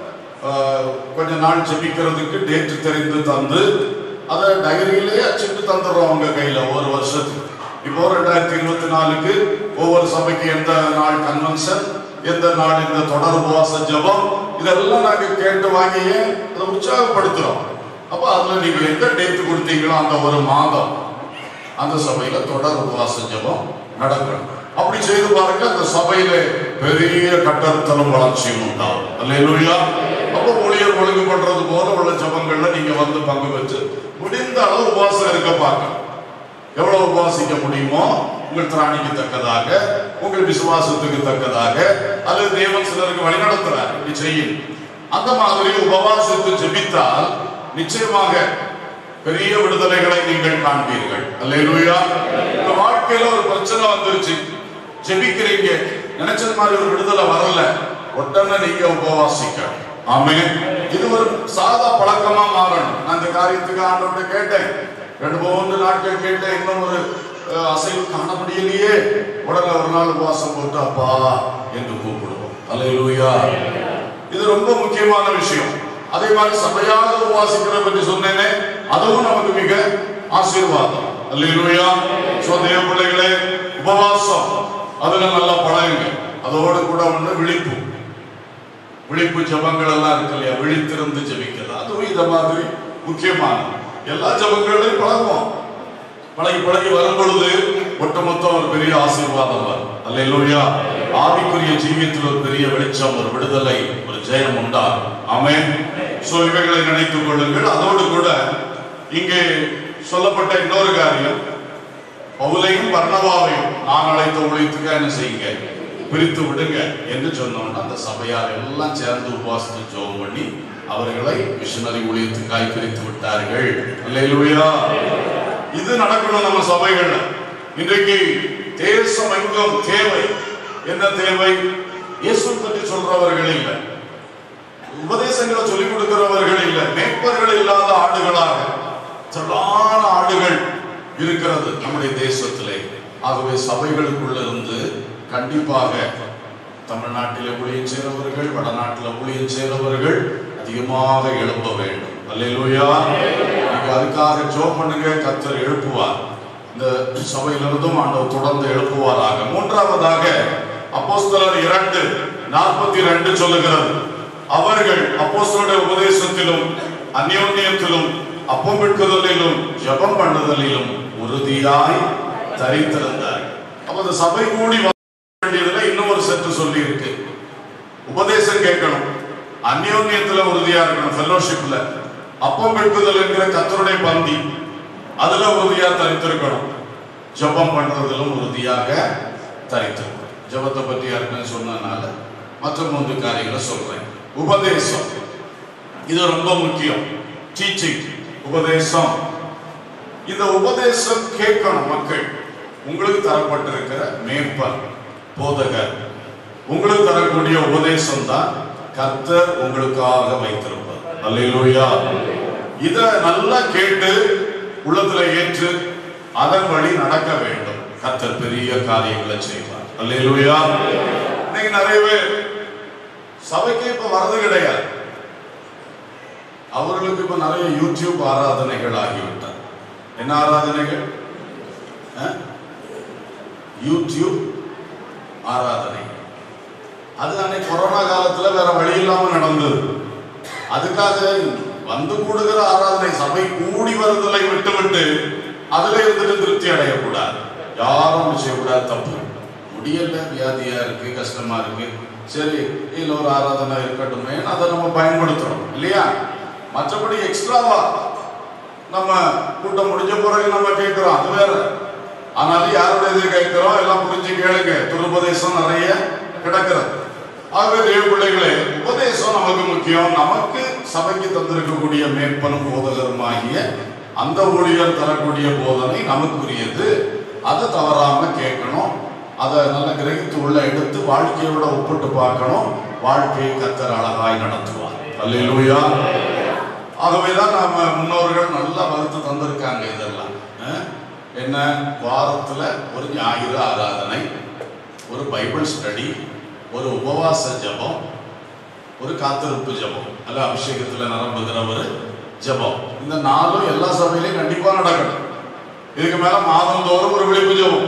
ஆஹ், கொஞ்ச நாள் ஜெபிக்கிறதுக்கு டேட் தெரிந்து தந்து அதை டைரியிலே அச்சிட்டு தந்துடுறோம் அவங்க கையில ஒரு வருஷத்துக்கு இப்போ ரெண்டாயிரத்தி இருபத்தி நாலுக்கு ஒவ்வொரு சபைக்கு எந்த நாள் கன்வென்ஷன் எந்த நாள் இந்த தொடர் உபவாச ஜெபம் இதெல்லாம் நாங்க கேட்டு வாங்கியே அதை உற்சாகப்படுத்துறோம் அப்ப அதுல நீங்க எந்த டேட் கொடுத்தீங்களோ அந்த ஒரு மாதம் அந்த சபையில தொடர் உபவாச ஜெபம் நடக்கணும் அப்படி செய்து பாருங்க அந்த சபையில பெரிய கட்டறுத்தலும் வளர்ச்சியும் உண்டாகும் அல்லேலூயா அப்போ ஊழியர் ஒழுங்கு பண்றது போல உள்ள ஜெபங்கள்ல நீங்க வந்து பங்கு பெற்று முடிந்த அளவு உபவாசம் இருக்க பார்க்கணும் எவ்வளவு உபவாசிக்க முடியுமோ உங்கள் திராணிக்கு தக்கதாக உங்கள் விசுவாசத்துக்கு தக்கதாக அல்லது தேவன் சிலருக்கு வழிநடத்துறார் இப்படி செய்யும் அந்த மாதிரி உபவாசித்து ஜெபித்தால் நிச்சயமாக பெரிய விடுதலைகளை நீங்கள் காண்பீர்கள் அல்லேலூயா உங்க வாழ்க்கையில ஒரு பிரச்சனை வந்துருச்சு ஜெபிக்கிறீங்க நினைச்சது மாதிரி ஒரு விடுதலை வரல உடனே நீங்க உபவாசிக்கணும் ஆமே இது ஒரு சாதா பழக்கமா மாறணும் நான் இந்த காரியத்துக்கு ஆண்டவர்கிட்ட கேட்டேன் ரெண்டு மூன்று நாட்கள் கேட்டேன் இன்னும் ஒரு அஹ், அசைவு காண முடியலையே உடனே ஒரு நாள் உபவாசம் போட்டு அப்பா என்று கூப்பிடுவோம் அல்லேலூயா இது ரொம்ப முக்கியமான விஷயம் அதே மாதிரி சபையாக உபவாசிக்கிற பற்றி சொன்னேனே அதுவும் நமக்கு மிக ஆசீர்வாதம் அல்லேலூயா சோ தேவ பிள்ளைகளே உபவாசம் அதுல நல்லா பழகுங்க அதோடு கூட ஒண்ணு விழிப்பு விழிப்பு ஜபங்கள் எல்லாம் இருக்கு இல்லையா விழித்திருந்து ஜெபிக்கிறது அதுவும் இந்த மாதிரி முக்கியமானது எல்லா ஜபங்களையும் பழகுவோம் பழகி பழகி வரும் பொழுது ஒட்டுமொத்தம் ஒரு பெரிய ஆசீர்வாதம் வரும் அல்லேலூயா ஆவிக்குரிய ஜீவியத்தில் ஒரு பெரிய வெளிச்சம் ஒரு விடுதலை ஒரு ஜெயம் உண்டாகும் ஆமென் சோ இவைகளை நினைத்துக் கொள்ளுங்கள் அதோடு கூட இங்கே சொல்லப்பட்ட இன்னொரு காரியம் பவுலையும் வர்ணவாவையும் நான் அழைத்த ஊழியத்துக்கு என்ன செய்யுங்க பிரித்து விடுங்க என்று சொன்னோம்னா அந்த சபையார் எல்லாம் சேர்ந்து உபவாசத்தை ஜெபம் பண்ணி அவர்களை மிஷனரி ஊழியத்துக்காய் பிரித்து விட்டார்கள் அல்லேலூயா இது நடக்கணும் நம்ம சபைகள்ல இன்றைக்கு தேசம் எங்கும் தேவை என்ன தேவை இயேசு பற்றி சொல்றவர்கள் இல்லை உபதேசங்களை சொல்லிக் கொடுக்கிறவர்கள் இல்லை மேய்ப்பர்கள் இல்லாத ஆடுகளாக திரளான ஆடுகள் இருக்கிறது நம்முடைய தேசத்திலே ஆகவே சபைகளுக்குள்ள இருந்து கண்டிப்பாக தமிழ்நாட்டிலே ஊழியம் செய்கிறவர்கள் வடநாட்டில் ஊழியம் செய்கிறவர்கள் அதிகமாக எழுப்ப வேண்டும் அல்லேலூயா நீங்க அதுக்காக ஜோம் பண்ணுங்க கத்தர் எழுப்புவார் இந்த சபையிலிருந்தும் ஆண்டவர் தொடர்ந்து எழுப்புவாராக மூன்றாவதாக அப்போஸ்தலர் இரண்டு நாற்பத்தி ரெண்டு சொல்லுகிறது அவர்கள் அப்போஸ்தலருடைய உபதேசத்திலும் அந்யோன்யத்திலும் அப்பம் விற்குதலிலும் ஜெபம் பண்ணுதலிலும் உறுதியாய் தரித்திருந்தார் அப்ப இந்த சபை கூடி வர வேண்டியதுல இன்னும் ஒரு செட்டு சொல்லி இருக்கு உபதேசம் கேட்கணும் அந்யோன்யத்துல உறுதியா இருக்கணும் ஃபெல்லோஷிப்ல அப்பம் வெட்டுதல் என்கிற கத்தருடைய பந்தி அதுல உறுதியா தரித்திருக்கணும் ஜெபம் பண்றதிலும் உறுதியாக தரித்திருக்கணும் ஜெபத்தை பற்றி யாருக்குன்னு சொன்னதுனால மற்ற மூன்று காரியங்களை சொல்றேன் உபதேசம் இது ரொம்ப முக்கியம் டீச்சிங் உபதேசம் இந்த உபதேசம் கேட்கணும் மக்கள் உங்களுக்கு தரப்பட்டிருக்கிற மேய்ப்பன் போதகர் உங்களுக்கு தரக்கூடிய உபதேசம் தான் கர்த்தர் உங்களுக்காக வைத்திருப்பார் அல்லேலூயா இத நல்லா கேட்டு உள்ளத்துல ஏற்று அதன் வழி நடக்க வேண்டும் கர்த்தர் பெரிய காரியங்களை செய்வார் அல்லேலூயா இன்னைக்கு நிறைய பேர் சபைக்கு இப்ப வரது கிடையாது அவர்களுக்கு இப்ப நிறைய யூடியூப் ஆராதனைகள் ஆகிவிட்டார் என்ன ஆராதனைகள் அஹ்? யூடியூப் ஆராதனை அது அன்னைக்கு கொரோனா காலத்துல வேற வழி இல்லாம நடந்தது அதுக்காக வந்து கூடுகிற ஆராதனை சபை கூடி வருதலை விட்டு விட்டு அதுல இருந்துட்டு திருப்தி அடையக்கூடாது யாரும் செய்யக்கூடாது தப்பு முடியல வியாதியா இருக்கு கஷ்டமா இருக்கு சரி இதுல ஒரு ஆராதனை இருக்கட்டுமே அதை நம்ம பயன்படுத்துறோம் இல்லையா மற்றபடி எக்ஸ்ட்ராவா நம்ம கூட்டம் முடிஞ்ச பிறகு நம்ம கேட்கிறோம் அது வேற ஆனாலும் யாருடைய இது கேட்கிறோம் எல்லாம் புரிஞ்சு கேளுங்க துருபதேசம் நிறைய கிடக்கிறது ஆகவே தேவ பிள்ளைகளே உபதேசம் நமக்கு முக்கியம் நமக்கு சபைக்கு தந்திருக்கக்கூடிய மேற்பனும் போதகருமாகிய அந்த ஊழியர் தரக்கூடிய போதனை நமக்குரியது அதை தவறாம கேட்கணும் அதை நல்ல கிரகித்து உள்ள எடுத்து வாழ்க்கையோட ஒப்பிட்டு பார்க்கணும் வாழ்க்கையை கத்தர் அழகாய் நடத்துவார் அல்லேலூயா ஆகவேதான் நம்ம முன்னோர்கள் நல்லா வகுத்து தந்திருக்காங்க இதெல்லாம் அஹ்? என்ன வாரத்துல ஒரு ஞாயிறு ஆராதனை ஒரு பைபிள் ஸ்டடி ஒரு உபவாச ஜெபம் ஒரு காத்திருப்பு ஜெபம் அல்ல அபிஷேகத்துல நிரம்புகிற ஒரு ஜெபம் இந்த நாளும் எல்லா சபையிலையும் கண்டிப்பா நடக்கணும் இதுக்கு மேல மாதந்தோறும் ஒரு விழிப்பு ஜெபம்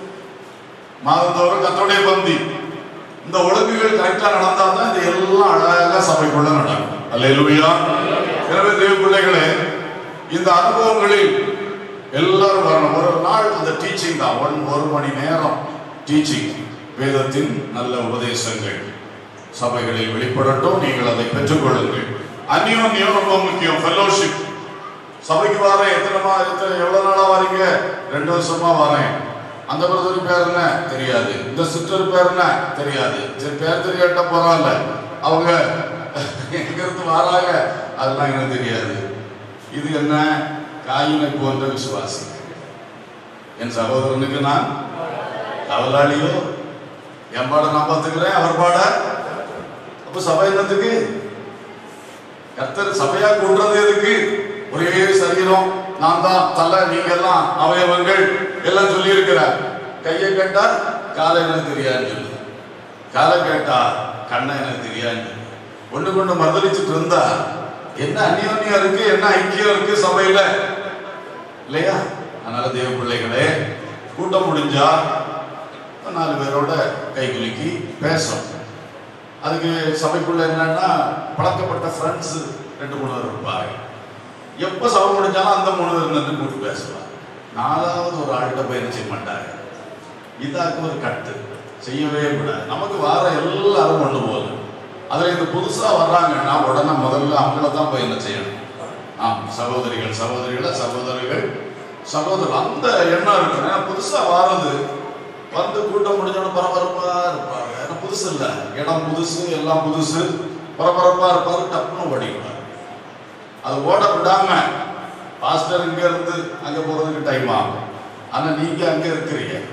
மாதந்தோறும் கத்தோடைய பந்தி இந்த ஒழுங்குகள் கரெக்டா நடந்தா தான் இது எல்லாம் அழகா சபைக்குள்ள நடக்கும் அல்லேலூயா எனவே தேவ பிள்ளைகளே இந்த அனுபவங்களில் எல்லாரும் வரணும் ஒரு நாள் அந்த டீச்சிங் தான் ஒன் ஒரு மணி நேரம் டீச்சிங் வேதத்தின் நல்ல உபதேசங்கள் சபைகளில் வெளிப்படட்டும் நீங்கள் அதை பெற்றுக்கொள்ளுங்கள் அந்யோன்யம் ரொம்ப முக்கியம் ஃபெல்லோஷிப் சபைக்கு வரேன் எத்தனை மா எத்தனை எவ்வளவு நாளா வரீங்க ரெண்டு வருஷமா வரேன் அந்த பிரதர் பேர் என்ன தெரியாது இந்த சிஸ்டர் பேர் என்ன தெரியாது சரி பேர் தெரியாட்டா பரவாயில்ல அவங்க எங்க இருந்து வராங்க அதெல்லாம் எனக்கு தெரியாது இது என்ன காயினை போன்ற விசுவாசி என் சகோதரனுக்கு நான் அவலாளியோ என் பாட நான் பார்த்துக்கிறேன் அவர் பாட அப்ப சபை என்னத்துக்கு கர்த்தர் சபையா கூட்டுறது எதுக்கு ஒரே சரீரம் நான் தான் தலை நீங்க எல்லாம் அவயவங்கள் எல்லாம் சொல்லி இருக்கிறார் கையை கேட்டா காலை எனக்கு தெரியாதுன்னு சொல்லு காலை கேட்டா கண்ணை எனக்கு தெரியாதுன்னு சொல்லு ஒண்ணு கொண்டு மதலிச்சுட்டு இருந்தா என்ன அந்யோன்யம் இருக்கு என்ன ஐக்கியம் இருக்கு சபையில இல்லையா அதனால தேவ பிள்ளைகளே கூட்டம் முடிஞ்சா நாலு பேரோட கை குலுக்கி பேசும் அதுக்கு சபைக்குள்ள என்னன்னா பழக்கப்பட்ட ஃப்ரெண்ட்ஸ் ரெண்டு மூணு பேர் இருப்பாங்க எப்போ சபை முடிஞ்சாலும் அந்த மூணு பேர் நின்று கூப்பிட்டு பேசுவாங்க நாலாவது ஒரு ஆள்கிட்ட போய் என்ன செய்ய மாட்டாங்க இதாக்கு ஒரு கட்டு செய்யவே கூடாது நமக்கு வார எல்லாரும் ஒன்று போகுது அதில் இந்த புதுசாக வர்றாங்கன்னா உடனே முதல்ல அவங்கள தான் போய் என்ன செய்யணும் ஆம் சகோதரிகள் சகோதரிகளை சகோதரிகள் சகோதரர் அந்த எண்ணம் இருக்கு ஏன்னா புதுசாக வாரது வந்து கூட்டம் முடிஞ்சோட பரபரப்பா இருப்பாங்க ஏன்னா புதுசு இல்ல இடம் புதுசு எல்லாம் புதுசு பரபரப்பா இருப்பாரு டப்புன்னு ஓடிடுவார் அது ஓட விடாம பாஸ்டர் இங்க இருந்து அங்க போறதுக்கு டைம் ஆகும் ஆனா நீங்க அங்க இருக்கிறீங்க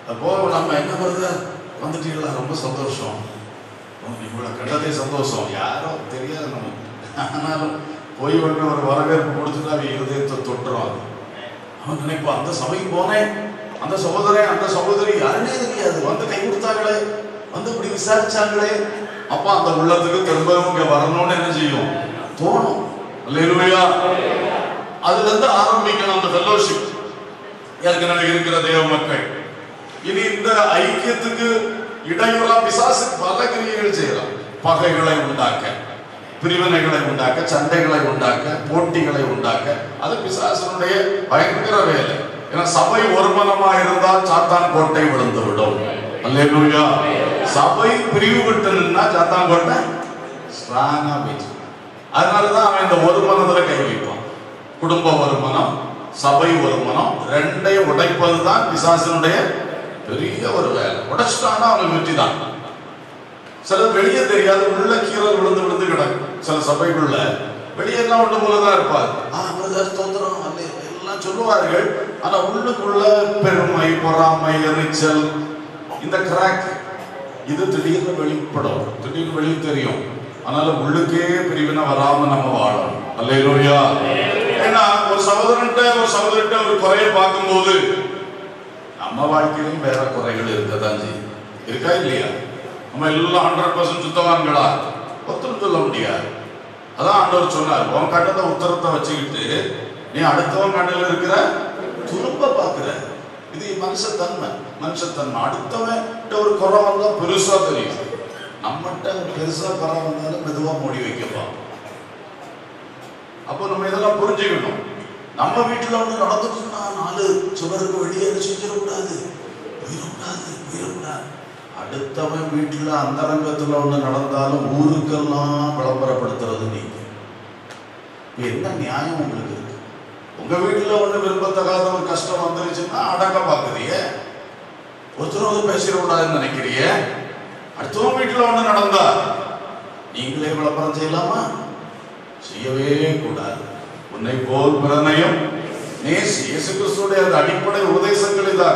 அப்போ நம்ம என்ன வருது வந்துட்டீங்களா ரொம்ப சந்தோஷம் இவ்வளவு கண்டதே சந்தோஷம் யாரோ தெரியாது நமக்கு ஆனாலும் போய் உடனே ஒரு வரவேற்பு கொடுத்துட்டு அவன் இருதயத்தை தொட்டுரும் அது அவன் நினைப்பான் அந்த சபைக்கு போனேன் அந்த சகோதரன் அந்த சகோதரி யாருன்னே தெரியாது வந்து கை கொடுத்தாங்களே வந்து இப்படி விசாரிச்சாங்களே அப்ப அந்த உள்ளத்துக்கு திரும்பவும் இங்க வரணும்னு என்ன செய்யும் தோணும் அல்லேலூயா அதுல இருந்து ஆரம்பிக்கணும் அந்த ஃபெல்லோஷிப் ஏற்கனவே இருக்கிற தேவ மக்கள் இனி இந்த ஐக்கியத்துக்கு இடையூறா பிசாசு பல கிரியைகள் செய்யலாம் பகைகளை உண்டாக்க பிரிவினைகளை உண்டாக்க சண்டைகளை உண்டாக்க போட்டிகளை உண்டாக்க அது பிசாசனுடைய பயங்கர வேலை ஏன்னா சபை ஒருமனமா இருந்தால் சாத்தான் கோட்டை விழுந்து விடும் அல்லேலூயா சபை பிரிவு விட்டு நின்னா சாத்தான் கோட்டை ஸ்ட்ராங்கா போயிடுச்சு அதனாலதான் அவன் இந்த ஒரு மனதுல கை வைப்பான் குடும்ப வருமானம் சபை வருமானம் ரெண்டையும் உடைப்பது தான் பிசாசனுடைய பெரிய ஒரு வேலை உடைச்சிட்டான்னா அவனுக்கு வெற்றி தான் சில வெளியே தெரியாது உள்ள கீரல் விழுந்து விழுந்து கிடக்கும் சில சபைக்குள்ள வெளியே எல்லாம் ஒன்று போலதான் இருப்பார் ஆ பிரதர் தோத்திரம் அல்ல எல்லாம் சொல்லுவார்கள் ஆனா உள்ளுக்குள்ள பெருமை பொறாமை எரிச்சல் இந்த கிராக் இது திடீர்னு வெளிப்படும் திடீர்னு வெளியே தெரியும் அதனால உள்ளுக்கே பிரிவினை வராம நம்ம வாழணும் அல்லையா ஏன்னா ஒரு சகோதரன்ட்ட ஒரு சகோதரிட்ட ஒரு குறையை பார்க்கும்போது நம்ம வாழ்க்கையிலும் வேற குறைகள் இருக்கதான் செய்யும் இருக்கா இல்லையா நம்ம எல்லாம் ஹண்ட்ரட் பர்சன்ட் சுத்தவான்களா ஒருத்தரும் சொல்ல முடியாது அதான் ஆண்டவர் சொன்னார் உன் கண்ணத்தை உத்தரத்தை வச்சுக்கிட்டு நீ அடுத்தவன் கண்ணில் இருக்கிற துரும்ப பார்க்கிற இது மனுஷத்தன்மை மனுஷத்தன்மை அடுத்தவன் ஒரு குறை வந்தா பெருசா தெரியும் நம்மகிட்ட பெருசா குறை வந்தாலும் மெதுவா மூடி வைக்கப்பா அப்போ நம்ம இதெல்லாம் புரிஞ்சுக்கணும் நம்ம வீட்டுல ஒண்ணு நடந்துச்சுன்னா நாலு சுவருக்கு வெளியே என்ன செஞ்சிடக்கூடாது போயிடக்கூடாது போயிடக்கூடாது அடுத்தவன் வீட்டுல அந்தரங்கத்துல ஒண்ணு நடந்தாலும் ஊருக்கெல்லாம் விளம்பரப்படுத்துறது நீங்க இப்ப என்ன நியாயம் உங்களுக்கு இருக்கு உங்க வீட்டுல ஒண்ணு விரும்பத்தகாத ஒரு கஷ்டம் வந்துருச்சுன்னா அடக்க பாக்குறீங்க ஒருத்தர் வந்து பேசிடக்கூடாதுன்னு நினைக்கிறீங்க அடுத்தவன் வீட்டுல ஒண்ணு நடந்தா நீங்களே விளம்பரம் செய்யலாமா செய்யவே கூடாது உன்னை போல் பிறனையும் நேசி இயேசு கிறிஸ்துடைய அந்த அடிப்படை உபதேசங்கள் இதான்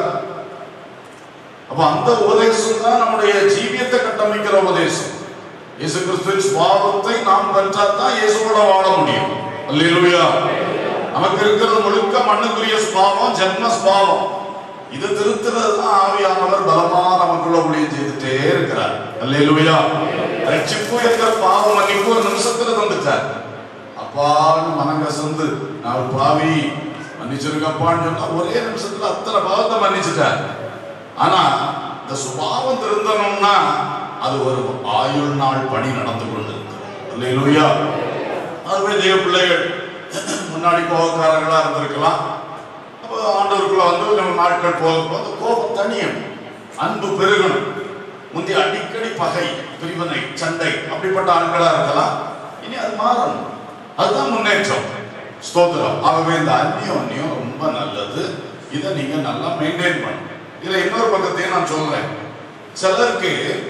அப்ப அந்த உபதேசம் தான் நம்முடைய ஜீவியத்தை கட்டமைக்கிற உபதேசம் இயேசு கிறிஸ்துவின் சுவாபத்தை நாம் பெற்றால் தான் இயேசுவோட வாழ முடியும் அல்லேலூயா நமக்கு இருக்கிறது முழுக்க மண்ணுக்குரிய சுபாவம் ஜென்ம சுபாவம் இது திருத்துறது தான் ஆவியானவர் பலமா நமக்குள்ள ஊழியம் செய்துட்டே இருக்கிறார் அல்லேலூயா ரட்சிப்பு என்கிற பாவ மன்னிப்பு ஒரு நிமிஷத்துல தந்துட்டார் அப்பான்னு மனம் கசந்து நான் ஒரு பாவி மன்னிச்சிருக்கப்பான்னு சொன்னா ஒரே நிமிஷத்துல அத்தனை பாவத்தை மன்னிச்சுட்டார் ஆனா இந்த சுபாவம் திருந்தணும்னா அது ஒரு ஆயுள் நாள் பணி நடந்து கொண்டு இல்லையா அதுவே தேவ பிள்ளைகள் முன்னாடி கோபக்காரர்களா இருந்திருக்கலாம் அப்போ ஆண்டவருக்குள்ள வந்து நம்ம நாட்கள் போக போக கோபம் தனியும் அன்பு பெருகணும் முந்தி அடிக்கடி பகை பிரிவினை சண்டை அப்படிப்பட்ட ஆண்களா இருக்கலாம் இனி அது மாறணும் அதுதான் முன்னேற்றம் ஸ்தோத்திரம் ஆகவே இந்த அந்நியோன்யம் ரொம்ப நல்லது இதை நீங்க நல்லா மெயின்டைன் பண்ணணும் இதுல இன்னொரு பக்கத்தையும் நான் சொல்றேன் சிலருக்கு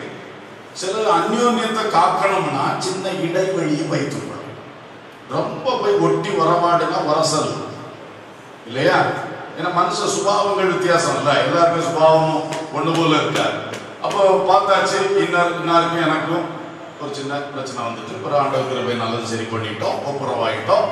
சிலர் அந்யோன்யத்தை காக்கணும்னா சின்ன இடைவெளியை வைத்துக்கணும் ரொம்ப போய் ஒட்டி வரமாட்டுனா வரசல் இல்லையா ஏன்னா மனுஷ சுபாவங்கள் வித்தியாசம் இல்ல எல்லாருக்கும் சுபாவம் ஒண்ணு போல இருக்காது அப்போ பார்த்தாச்சு இன்னார் இன்னாருக்கும் எனக்கும் ஒரு சின்ன பிரச்சனை வந்துட்டு ஒரு ஆண்டவர்கிற போய் நல்லது சரி பண்ணிட்டோம் ஒப்புரவாயிட்டோம்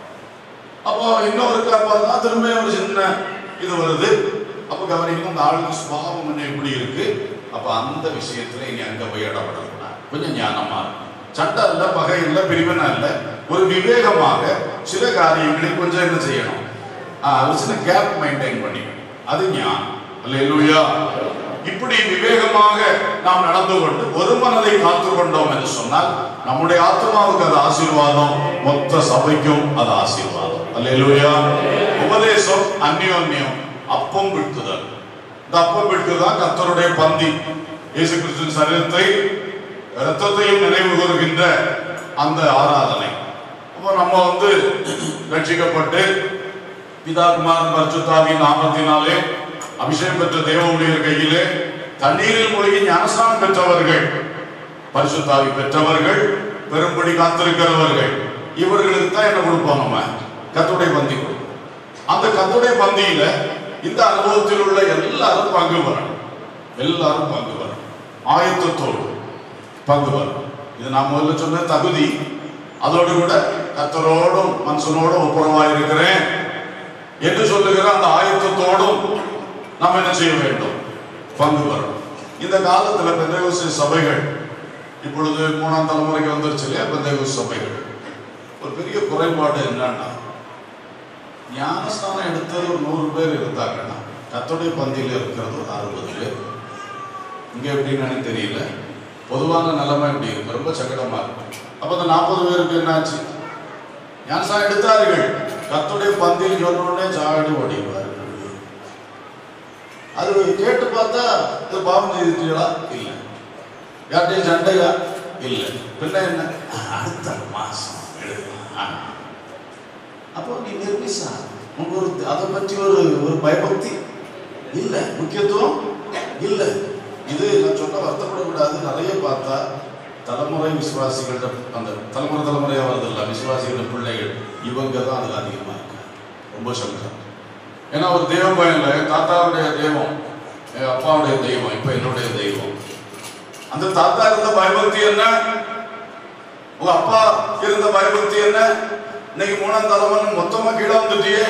அப்போ இன்னொருக்கு அப்போ தான் திரும்ப ஒரு சின்ன இது வருது அப்போ கவனிக்கணும் அந்த ஆளுக்கு சுபாவம் கொஞ்சம் எப்படி இருக்கு அப்ப அந்த விஷயத்துல இனி அங்க போய் இடப்படக்கூடாது கொஞ்சம் ஞானமா இருக்கும் சண்டை இல்ல பகை இல்ல பிரிவினை இல்ல ஒரு விவேகமாக சில காரியங்களை கொஞ்சம் என்ன செய்யணும் ஆஹ், ஒரு சின்ன கேப் மெயின்டைன் பண்ணிக்கணும் அது ஞானம் அல்லேலூயா இப்படி விவேகமாக நாம் நடந்து கொண்டு ஒரு மனதை காத்து கொண்டோம் என்று சொன்னால் நம்முடைய ஆத்மாவுக்கு அது ஆசீர்வாதம் மொத்த சபைக்கும் அது ஆசீர்வாதம் அல்லேலூயா உபதேசம் அந்யோன்யம் அப்பம் விட்டுதல் இந்த அப்பம் விட்டுதான் கர்த்தருடைய பந்தி இயேசு கிறிஸ்துவின் சரீரத்தை ரத்தத்தையும் நினைவு கூறுகின்ற அந்த ஆராதனை அப்போ நம்ம வந்து ரட்சிக்கப்பட்டு பிதா குமாரன் பரிசுத்தாவின் நாமத்தினாலே அபிஷேகம் பெற்ற தேவ ஊழியர் கையிலே தண்ணீரில் மூழ்கி ஞானஸ்நானம் பெற்றவர்கள் பரிசுத்தாவி பெற்றவர்கள் பெரும்படி காத்திருக்கிறவர்கள் இவர்களுக்கு தான் என்ன கொடுப்போம் நம்ம கத்துடைய பந்தி கொடுப்போம் அந்த கத்துடைய பந்தியில இந்த அனுபவத்தில் உள்ள எல்லாரும் பங்கு பெறணும் எல்லாரும் பங்கு வரும் ஆயத்தத்தோடு பங்கு வரும் இது நான் முதல்ல சொன்ன தகுதி அதோடு கூட கத்தரோடும் மனுஷனோடும் ஒப்புரவாக இருக்கிறேன் என்று சொல்லுகிற அந்த ஆயத்தத்தோடும் நாம் என்ன செய்ய வேண்டும் பங்கு வரும் இந்த காலத்துல பெந்தகோஸ்து சபைகள் இப்பொழுது மூணாம் தலைமுறைக்கு வந்துருச்சு இல்லையா பெந்தகோஸ்து சபைகள் ஒரு பெரிய குறைபாடு என்னன்னா ஞானஸ்தானம் எடுத்தது ஒரு நூறு பேர் இருந்தாங்கன்னா கத்தோடைய பந்தியில் இருக்கிறது ஒரு அறுபது பேர் இங்க எப்படின்னு எனக்கு தெரியல பொதுவான நிலைமை எப்படி இருக்கு ரொம்ப சங்கடமா இருக்கு அப்ப அந்த நாற்பது பேருக்கு என்னாச்சு ஞானஸ்தானம் எடுத்தார்கள் கத்தோடைய பந்தியில் சொன்ன உடனே சாடி ஓடிடுவார்கள் அது கேட்டு பார்த்தா இது பாவம் செய்திருக்கீங்களா இல்லை யார்கிட்டையும் சண்டையா இல்லை பின்ன என்ன அடுத்த மாசம் எடுக்கலாம் அப்போ நீ நிர்மிசா உங்க ஒரு அதை பற்றி ஒரு ஒரு பயபக்தி இல்லை முக்கியத்துவம் இல்லை இது நான் சொன்ன வருத்தப்படக்கூடாது நிறைய பார்த்தா தலைமுறை விசுவாசிகளோட அந்த தலைமுறை தலைமுறையாக வருதில்ல விசுவாசிகளோட பிள்ளைகள் இவங்க தான் அதில் அதிகமாக இருக்காங்க ரொம்ப சங்கடம் ஏன்னா ஒரு தெய்வம் பயம் இல்லை என் தாத்தாவுடைய தெய்வம் என் அப்பாவுடைய தெய்வம் இப்போ என்னுடைய தெய்வம் அந்த தாத்தா இருந்த பயபக்தி என்ன உங்க அப்பா இருந்த பயபக்தி என்ன இன்னைக்கு மூணாம் தலைவன் மொத்தமா கீழே வந்துட்டியே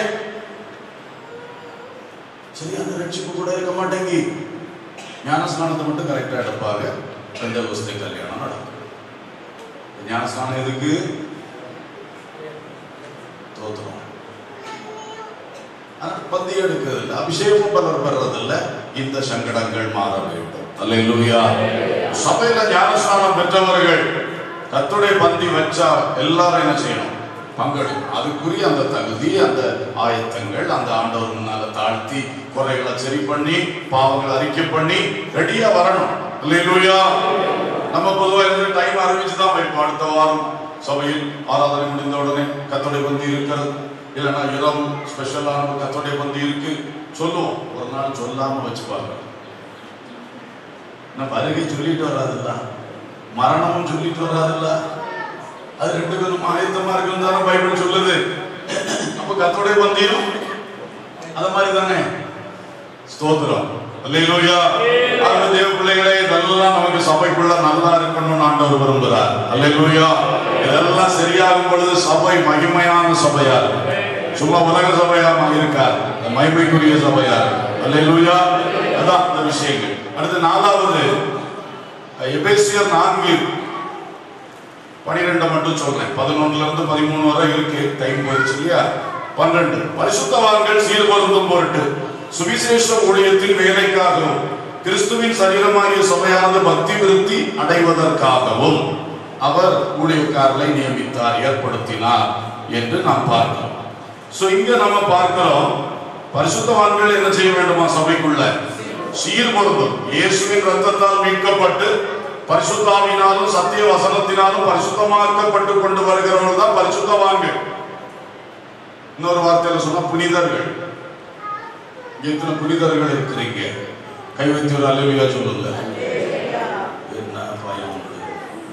சரி அந்த ரட்சிப்பு கூட இருக்க மாட்டேங்கி ஞானஸ்நானத்தை மட்டும் கரெக்டா எடுப்பாங்க ரெண்டு வருஷத்தை கல்யாணம் நடக்கும் ஞானஸ்நானம் எதுக்கு தோத்துறோம் ஆனா பந்தி எடுக்கிறது இல்லை அபிஷேகம் பலர் பெறதில்ல இந்த சங்கடங்கள் மாற வேண்டும் அல்லேலூயா சபையில ஞானஸ்நானம் பெற்றவர்கள் கத்துடைய பந்தி வச்சா எல்லாரும் என்ன செய்யணும் பங்கெடுக்கணும் அதுக்குரிய அந்த தகுதி அந்த ஆயத்தங்கள் அந்த ஆண்டவர் முன்னால தாழ்த்தி குறைகளை சரி பண்ணி பாவங்களை அறிக்கை பண்ணி ரெடியா வரணும் அல்லேலூயா நம்ம பொதுவா இந்த டைம் அறிவிச்சு தான் வைப்போம் அடுத்த வாரம் சபையில் ஆராதனை முடிந்த உடனே கத்தோடைய பந்தி இருக்கிறது இல்லைன்னா இரவு ஸ்பெஷலான கத்தோடைய பந்தி இருக்கு சொல்லுவோம் ஒரு நாள் சொல்லாம வச்சுப்பாங்க நான் வருகை சொல்லிட்டு வராதுல்ல மரணமும் சொல்லிட்டு வராதுல்ல அது ரெண்டு பேரும் ஆயத்தமா இருக்குன்னு தானே பைபிள் சொல்லுது அப்ப கத்தோடைய பந்தியும் அத மாதிரி தானே ஸ்தோத்திரம் அல்லேலூயா அந்த தேவ பிள்ளைகளே இதெல்லாம் நமக்கு சபைக்குள்ள நல்லா இருக்கணும்னு ஆண்டவர் விரும்புகிறார் அல்லேலூயா இதெல்லாம் சரியாகும் பொழுது சபை மகிமையான சபையா இருக்கும். சும்மா உலக சபையா இருக்கார் மகிமைக்குரிய சபையா இருக்கும். அல்லேலூயா அதான் இந்த விஷயங்கள் அடுத்து நாலாவது எபேசியர் நான்கு பனிரெண்டை மட்டும் சொல்றேன் பதினொன்னுல இருந்து பதிமூணு வரை இருக்கு டைம் போயிடுச்சு இல்லையா பன்னெண்டு பரிசுத்தவான்கள் சீர்பொருந்தும் பொருட்டு சுவிசேஷ ஊழியத்தின் வேலைக்காகவும் கிறிஸ்துவின் சரீரமாகிய சபையானது பக்தி விருத்தி அடைவதற்காகவும் அவர் ஊழியக்காரரை நியமித்தார் ஏற்படுத்தினார் என்று நாம் பார்க்கிறோம் சோ இங்க நம்ம பார்க்கிறோம் பரிசுத்தவான்கள் என்ன செய்ய வேண்டுமா சபைக்குள்ள சீர்பொருந்தும் இயேசுவின் ரத்தத்தால் மீட்கப்பட்டு பரிசுத்தாவினாலும் சத்திய வசனத்தினாலும் பரிசுத்தமாக்கப்பட்டு கொண்டு வருகிறவர்கள் தான் பரிசுத்தவான்கள் இன்னொரு வார்த்தையில சொன்னா புனிதர்கள் இங்க எத்தனை புனிதர்கள் இருக்கிறீங்க கை வைத்து ஒரு அலுவலியா சொல்லுங்க என்ன பயம் உங்களுக்கு?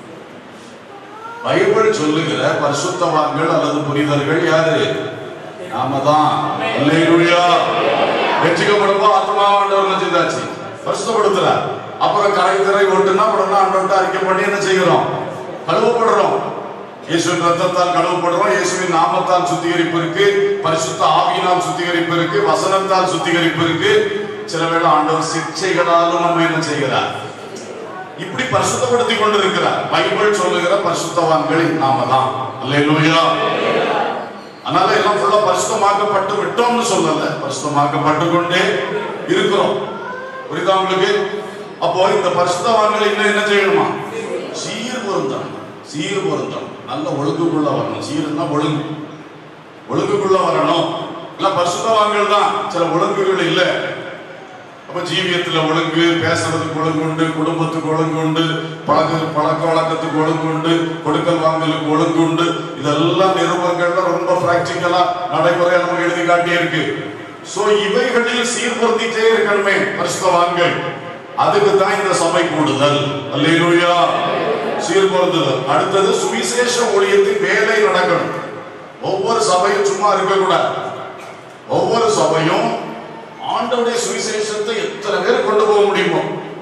பைபிள் சொல்லுகிற பரிசுத்தவான்கள் அல்லது புனிதர்கள் யாரு நாம தான் அல்லேலூயா ரட்சிக்கப்படும்போ ஆத்மா ஆண்டவர் நினைச்சிருந்தாச்சு பரிசுத்தப்படுத்துறார் அப்புறம் கரை திரை ஓட்டுனா உடனே ஆண்டவர்கிட்ட அறிக்கை பண்ணி என்ன செய்கிறோம் கழுவப்படுறோம் இயேசுவின் ரத்தத்தால் கழுவப்படுறோம் இயேசுவின் நாமத்தால் சுத்திகரிப்பு இருக்கு பரிசுத்த ஆவியினால் சுத்திகரிப்பு இருக்கு வசனத்தால் சுத்திகரிப்பு இருக்கு சில வேளை ஆண்டவர் சிக்ஷைகளாலும் நம்ம என்ன செய்கிறார் இப்படி பரிசுத்தப்படுத்தி கொண்டிருக்கிறார் பைபிள் சொல்லுகிற பரிசுத்தவான்களின் நாம தான் அல்லேலூயா அதனால எல்லாம் ஃபுல்லா பரிசுத்தமாக்கப்பட்டு விட்டோம்னு சொல்லல பரிசுத்தமாக்கப்பட்டு கொண்டே இருக்கிறோம் புரியுதா உங்களுக்கு அப்போ இந்த பரிசுத்தவான்கள் இன்னும் என்ன செய்யணுமா சீர் பொருந்தம் சீர் பொருந்தம் நல்ல ஒழுங்குக்குள்ள வரணும் சீர்னா ஒழுங்கு ஒழுங்குக்குள்ள வரணும் இல்ல பரிசுத்தவான்கள் தான் சில ஒழுங்குகள் இல்லை அப்ப ஜீவியத்துல ஒழுங்கு பேசுறதுக்கு ஒழுங்கு உண்டு குடும்பத்துக்கு ஒழுங்கு உண்டு பழக்க பழக்க வழக்கத்துக்கு ஒழுங்கு உண்டு கொடுக்கல் வாங்கலுக்கு ஒழுங்கு உண்டு இதெல்லாம் நிருபங்கள்ல ரொம்ப பிராக்டிக்கலா நடைமுறையா நமக்கு எழுதி காட்டி இருக்கு சோ இவைகளில் சீர்படுத்திட்டே இருக்கணுமே பரிசுத்தவான்கள் அதுக்கு தான் இந்த சபை கூடுதல் அல்லேலூயா சீர்படுத்துதல் அடுத்தது சுவிசேஷ ஊழியத்தின் வேலை நடக்கணும் ஒவ்வொரு சபையும் சும்மா இருக்கக்கூடாது ஒவ்வொரு சபையும் ஆண்டவருடைய சுவிசேஷத்தை எத்தனை பேர் கொண்டு போக முடியுமோ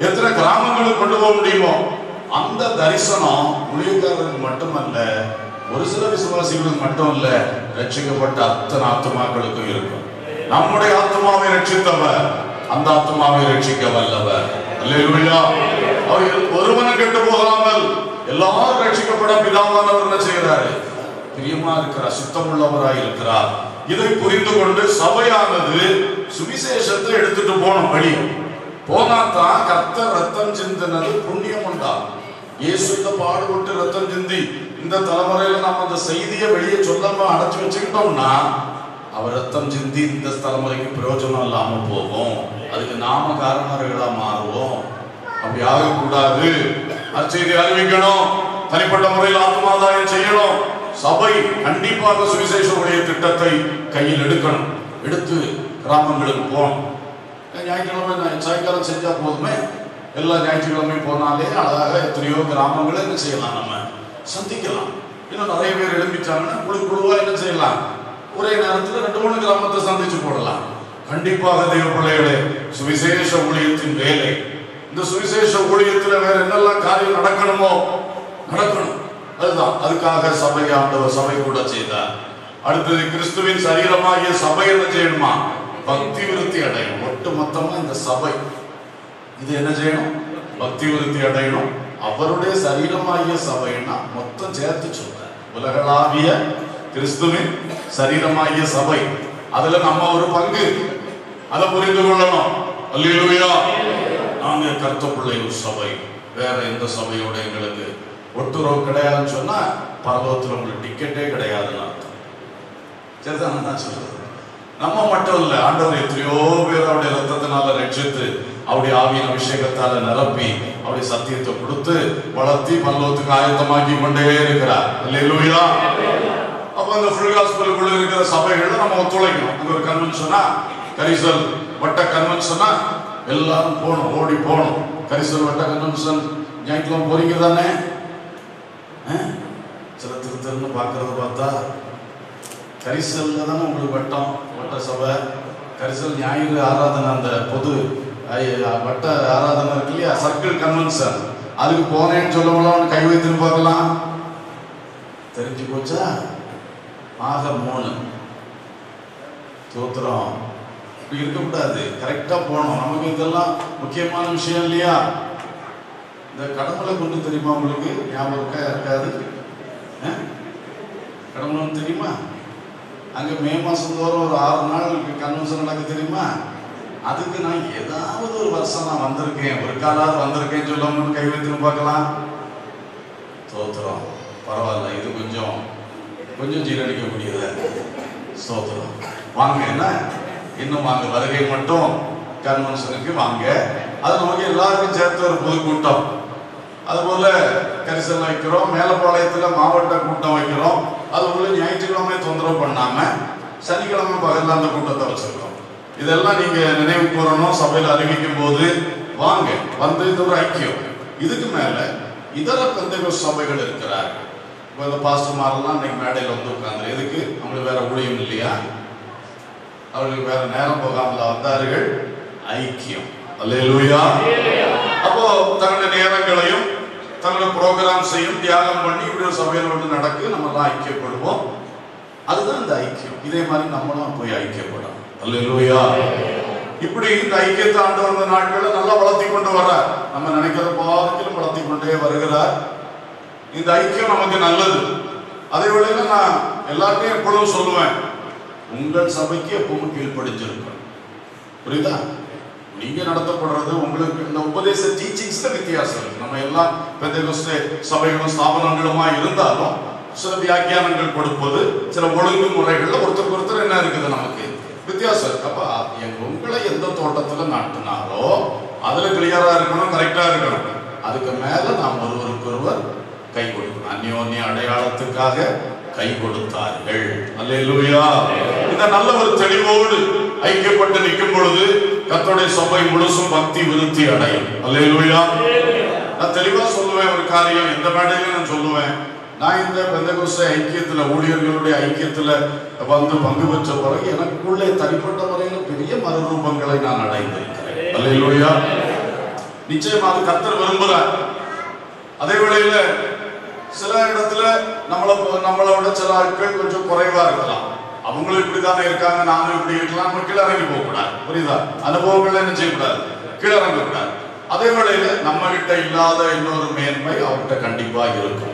எத்தனை கிராமங்களுக்கு கொண்டு போக முடியுமோ அந்த தரிசனம் ஊழியக்காரருக்கு மட்டுமல்ல ஒரு சில விசுவாசிகளுக்கு மட்டும் இல்ல ரட்சிக்கப்பட்ட அத்தனை ஆத்மாக்களுக்கும் இருக்கும் நம்முடைய ஆத்மாவை ரட்சித்தவர் அந்த ஆத்மாவை ரட்சிக்க வல்லவர் அல்லேலூயா அவர் ஒருவனும் கெட்டு போகாமல் எல்லாரும் ரட்சிக்கப்பட பிதாவானவர் என்ன செய்கிறாரு பிரியமா இருக்கிறார் சுத்தமுள்ளவராய் இருக்கிறார் இதை புரிந்து கொண்டு சபையானது சுவிசேஷத்தை எடுத்துட்டு போன வழி போனாதான் கர்த்தர் ரத்தம் சிந்தினது புண்ணியம் உண்டாகும் இயேசுல பாடுபட்டு ரத்தம் சிந்தி இந்த தலைமுறையில நாம அந்த செய்தியை வெளியே சொல்லாம அடைச்சு வச்சுக்கிட்டோம்னா அவர் ரத்தம் சிந்தி இந்த தலைமுறைக்கு பிரயோஜனம் இல்லாம போகும் அதுக்கு நாம காரணர்களா மாறுவோம் அப்படி ஆகக்கூடாது அச்செய்தி அறிவிக்கணும் தனிப்பட்ட முறையில் ஆத்மாதாயம் செய்யணும் சபை கண்டிப்பாக சுவிசேஷ உடைய திட்டத்தை கையில் எடுக்கணும் எடுத்து கிராமங்களுக்கு போகணும் ஞாயிற்றுக்கிழமை நான் சாயங்காலம் செஞ்சா போதுமே எல்லா ஞாயிற்றுக்கிழமையும் போனாலே அழகாக எத்தனையோ கிராமங்களை என்ன செய்யலாம் நம்ம சந்திக்கலாம் இன்னும் நிறைய பேர் எழும்பிட்டாங்கன்னா குழு குழுவா என்ன செய்யலாம் ஒரே நேரத்தில் ரெண்டு மூணு கிராமத்தை சந்திச்சு போடலாம் கண்டிப்பாக தெய்வ பிள்ளைகளே சுவிசேஷ ஊழியத்தின் வேலை இந்த சுவிசேஷ ஊழியத்துல வேற என்னெல்லாம் காரியம் நடக்கணுமோ நடக்கணும் அதுதான் அதுக்காக சபை ஆண்டவர் சபை கூட செய்தார் அடுத்தது கிறிஸ்துவின் சரீரமாகிய சபை என்ன செய்யணுமா பக்தி விருத்தி அடையணும் ஒட்டு மொத்தமா இந்த சபை இது என்ன செய்யணும் பக்தி விருத்தி அடையணும் அவருடைய சரீரமாகிய சபைன்னா மொத்தம் சேர்த்து சொல்றார் உலகளாவிய கிறிஸ்துவின் சரீரமாகிய சபை அதுல நம்ம ஒரு பங்கு அதை புரிந்து கொள்ளணும் அல்லேலூயா நாங்க கர்த்த பிள்ளைகள் சபை வேற எந்த சபையோட எங்களுக்கு ஒட்டுறவு கிடையாதுன்னு சொன்னா பரலோகத்தில் உங்களுக்கு டிக்கெட்டே கிடையாதுன்னு அர்த்தம் சரிதான் நான் சொல்றது நம்ம மட்டும் இல்ல ஆண்டவர் எத்தனையோ பேர் அவருடைய ரத்தத்தினால ரட்சித்து அவருடைய ஆவியின் அபிஷேகத்தால நிரப்பி அவருடைய சத்தியத்தை கொடுத்து வளர்த்தி பல்லவத்துக்கு ஆயத்தமாக்கி கொண்டே இருக்கிறார் அல்லேலூயா அப்ப அந்த ஃபுல் ஹாஸ்பிட்டலுக்குள்ள இருக்கிற சபைகள்ல நம்ம ஒத்துழைக்கணும் அங்க ஒரு கன்வென்ஷனா கரிசல் வட்ட கன்வென்ஷனா எல்லாரும் போகணும் ஓடி போகணும் கரிசல் வட்ட கன்வென்ஷன் ஞாயிற்றுக்கிழமை போறீங்க தானே ஆ? சில திரு திருன்னு பார்க்கறத பார்த்தா கரிசல்ல தானே உங்களுக்கு வட்டம் வட்ட சபை கரிசல் ஞாயிறு ஆராதனை அந்த பொது ஐ- வட்ட ஆராதனை இருக்கு இல்லையா சர்க்கிள் கன்வென்ஷன் அதுக்கு போனேன்னு சொல்லவெல்லாம் கை வைத்துன்னு பார்க்கலாம் தெரிஞ்சு போச்சா ஆக மூணு தோத்திரம் இப்படி இருக்கக்கூடாது கரெக்டா போகணும் நமக்கு இதெல்லாம் முக்கியமான விஷயம் இல்லையா இந்த கடவுளை கொண்டு தெரியுமா உங்களுக்கு ஞாபகம் இருக்கா இருக்காது ஆ? கடவுள் தெரியுமா அங்க மே மாசம் தோறும் ஒரு ஆறு நாள் கன்வென்ஷன் நடக்கு தெரியுமா அதுக்கு நான் ஏதாவது ஒரு வருஷம் நான் வந்திருக்கேன் ஒரு காலாவது வந்திருக்கேன் சொல்லணும்னு கை வைத்துன்னு பார்க்கலாம் தோத்திரம் பரவாயில்ல இது கொஞ்சம் கொஞ்சம் ஜீரணிக்கக்கூடியது ஸ்தோத்திரம் வாங்க என்ன இன்னும் வாங்க வருகை மட்டும் கன்வென்ஷனுக்கு வாங்க அது நமக்கு எல்லாருக்கும் சேர்த்து ஒரு பொதுக்கூட்டம் அதுபோல கரிசல் வைக்கிறோம் மேலப்பாளையத்துல மாவட்ட கூட்டம் வைக்கிறோம் அது உள்ள ஞாயிற்றுக்கிழமை தொந்தரவு பண்ணாம சனிக்கிழமை பகல்ல அந்த கூட்டத்தை வச்சிருக்கோம் இதெல்லாம் நீங்க நினைவு கூறணும் சபையில அறிவிக்கும் போது வாங்க வந்து இது ஒரு ஐக்கியம் இதுக்கு மேல இதர பெந்தக சபைகள் இருக்கிறார்கள் இப்போ இந்த பாஸ்டர்மாரெல்லாம் இன்னைக்கு மேடையில் வந்து உட்கார்ந்து எதுக்கு அவங்களுக்கு வேற ஊழியம் இல்லையா அவர்களுக்கு வேற நேரம் போகாமல் வந்தார்கள் ஐக்கியம் அல்லேலூயா அப்போ தங்களுடைய நேரங்களையும் தங்களுடைய ப்ரோக்ராம்ஸையும் தியாகம் பண்ணி இப்படி ஒரு சபையில் ஒன்று நடக்கு நம்ம எல்லாம் ஐக்கியப்படுவோம் அதுதான் இந்த ஐக்கியம் இதே மாதிரி நம்மளும் போய் ஐக்கியப்படணும் அல்லேலூயா இப்படி இந்த ஐக்கியத்தை ஆண்டு வந்த நாட்களை நல்லா வளர்த்தி கொண்டு வர்றார் நம்ம நினைக்கிற பாதிக்கிலும் வளர்த்தி கொண்டே வருகிறார் இந்த ஐக்கியம் நமக்கு நல்லது அதே வேளையில நான் எல்லாருக்கும் எப்பொழுதும் சொல்லுவேன் உங்கள் சபைக்கு எப்பவும் கீழ்ப்படிஞ்சிருக்கணும் புரியுதா நீங்க நடத்தப்படுறது உங்களுக்கு இந்த உபதேச டீச்சிங்ஸ்ல வித்தியாசம் இருக்கு நம்ம எல்லாம் பெந்தகோஸ்தே சபைகளும் ஸ்தாபனங்களுமா இருந்தாலும் சில வியாக்கியானங்கள் கொடுப்பது சில ஒழுங்கு முறைகள்ல ஒருத்தருக்கு ஒருத்தர் என்ன இருக்குது நமக்கு வித்தியாசம் இருக்கு அப்ப எங்க உங்களை எந்த தோட்டத்துல நாட்டினாரோ அதுல கிளியரா இருக்கணும் கரெக்டா இருக்கணும் அதுக்கு மேல நாம் ஒருவருக்கு ஒருவர் கை கொடுக்கணும் அந்யோன்ய அடையாளத்துக்காக கை கொடுத்தார்கள் அல்லேலூயா இந்த நல்ல ஒரு தெளிவோடு ஐக்கியப்பட்டு நிற்கும் பொழுது கர்த்தருடைய சபை முழுசும் பக்தி விருத்தி அடையும் அல்லேலூயா நான் தெளிவா சொல்லுவேன் ஒரு காரியம் எந்த மேடையிலும் நான் சொல்லுவேன் நான் இந்த பெந்தகோஸ்த ஐக்கியத்துல ஊழியர்களுடைய ஐக்கியத்துல வந்து பங்கு பெற்ற பிறகு எனக்குள்ளே தனிப்பட்ட முறையில் பெரிய மறுரூபங்களை நான் அடைந்திருக்கிறேன் அல்லேலூயா நிச்சயமாக கர்த்தர் விரும்புகிறார் அதே வேளையில சில இடத்துல நம்மளை நம்மளோட சில ஆட்கள் கொஞ்சம் குறைவா இருக்கலாம் அவங்களும் இப்படித்தானே இருக்காங்க நானும் இப்படி இருக்கலாம் நம்ம கீழே இறங்கி போக கூடாது புரியுதா அனுபவங்கள் என்ன செய்யக்கூடாது கீழே இறங்க கூடாது அதே வேளையில நம்ம கிட்ட இல்லாத இன்னொரு மேன்மை அவர்கிட்ட கண்டிப்பா இருக்கும்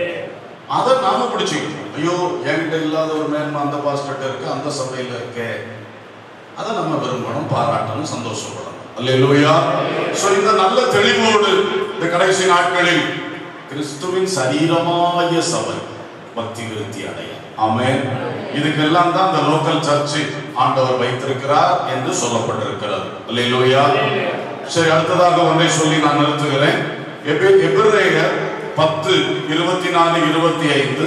அதை நாம பிடிச்சிக்கணும் ஐயோ என்கிட்ட இல்லாத ஒரு மேன்மை அந்த பாஸ்டர்ட்ட இருக்கு அந்த சபையில இருக்கே அதை நம்ம விரும்பணும் பாராட்டணும் சந்தோஷப்படணும் அல்லேலூயா சோ இந்த நல்ல தெளிவோடு இந்த கடைசி நாட்களில் கிறிஸ்துவின் சரீரமாய சபை பக்தி விருத்தி அடைய ஆமென் இதுக்கெல்லாம் தான் இந்த லோக்கல் சர்ச் ஆண்டவர் வைத்திருக்கிறார் என்று சொல்லப்பட்டிருக்கிறது அல்லேலூயா சரி அடுத்ததாக ஒன்றை சொல்லி நான் நிறுத்துகிறேன் எபே- எபிரேயர் பத்து இருபத்தி நாலு இருபத்தி ஐந்து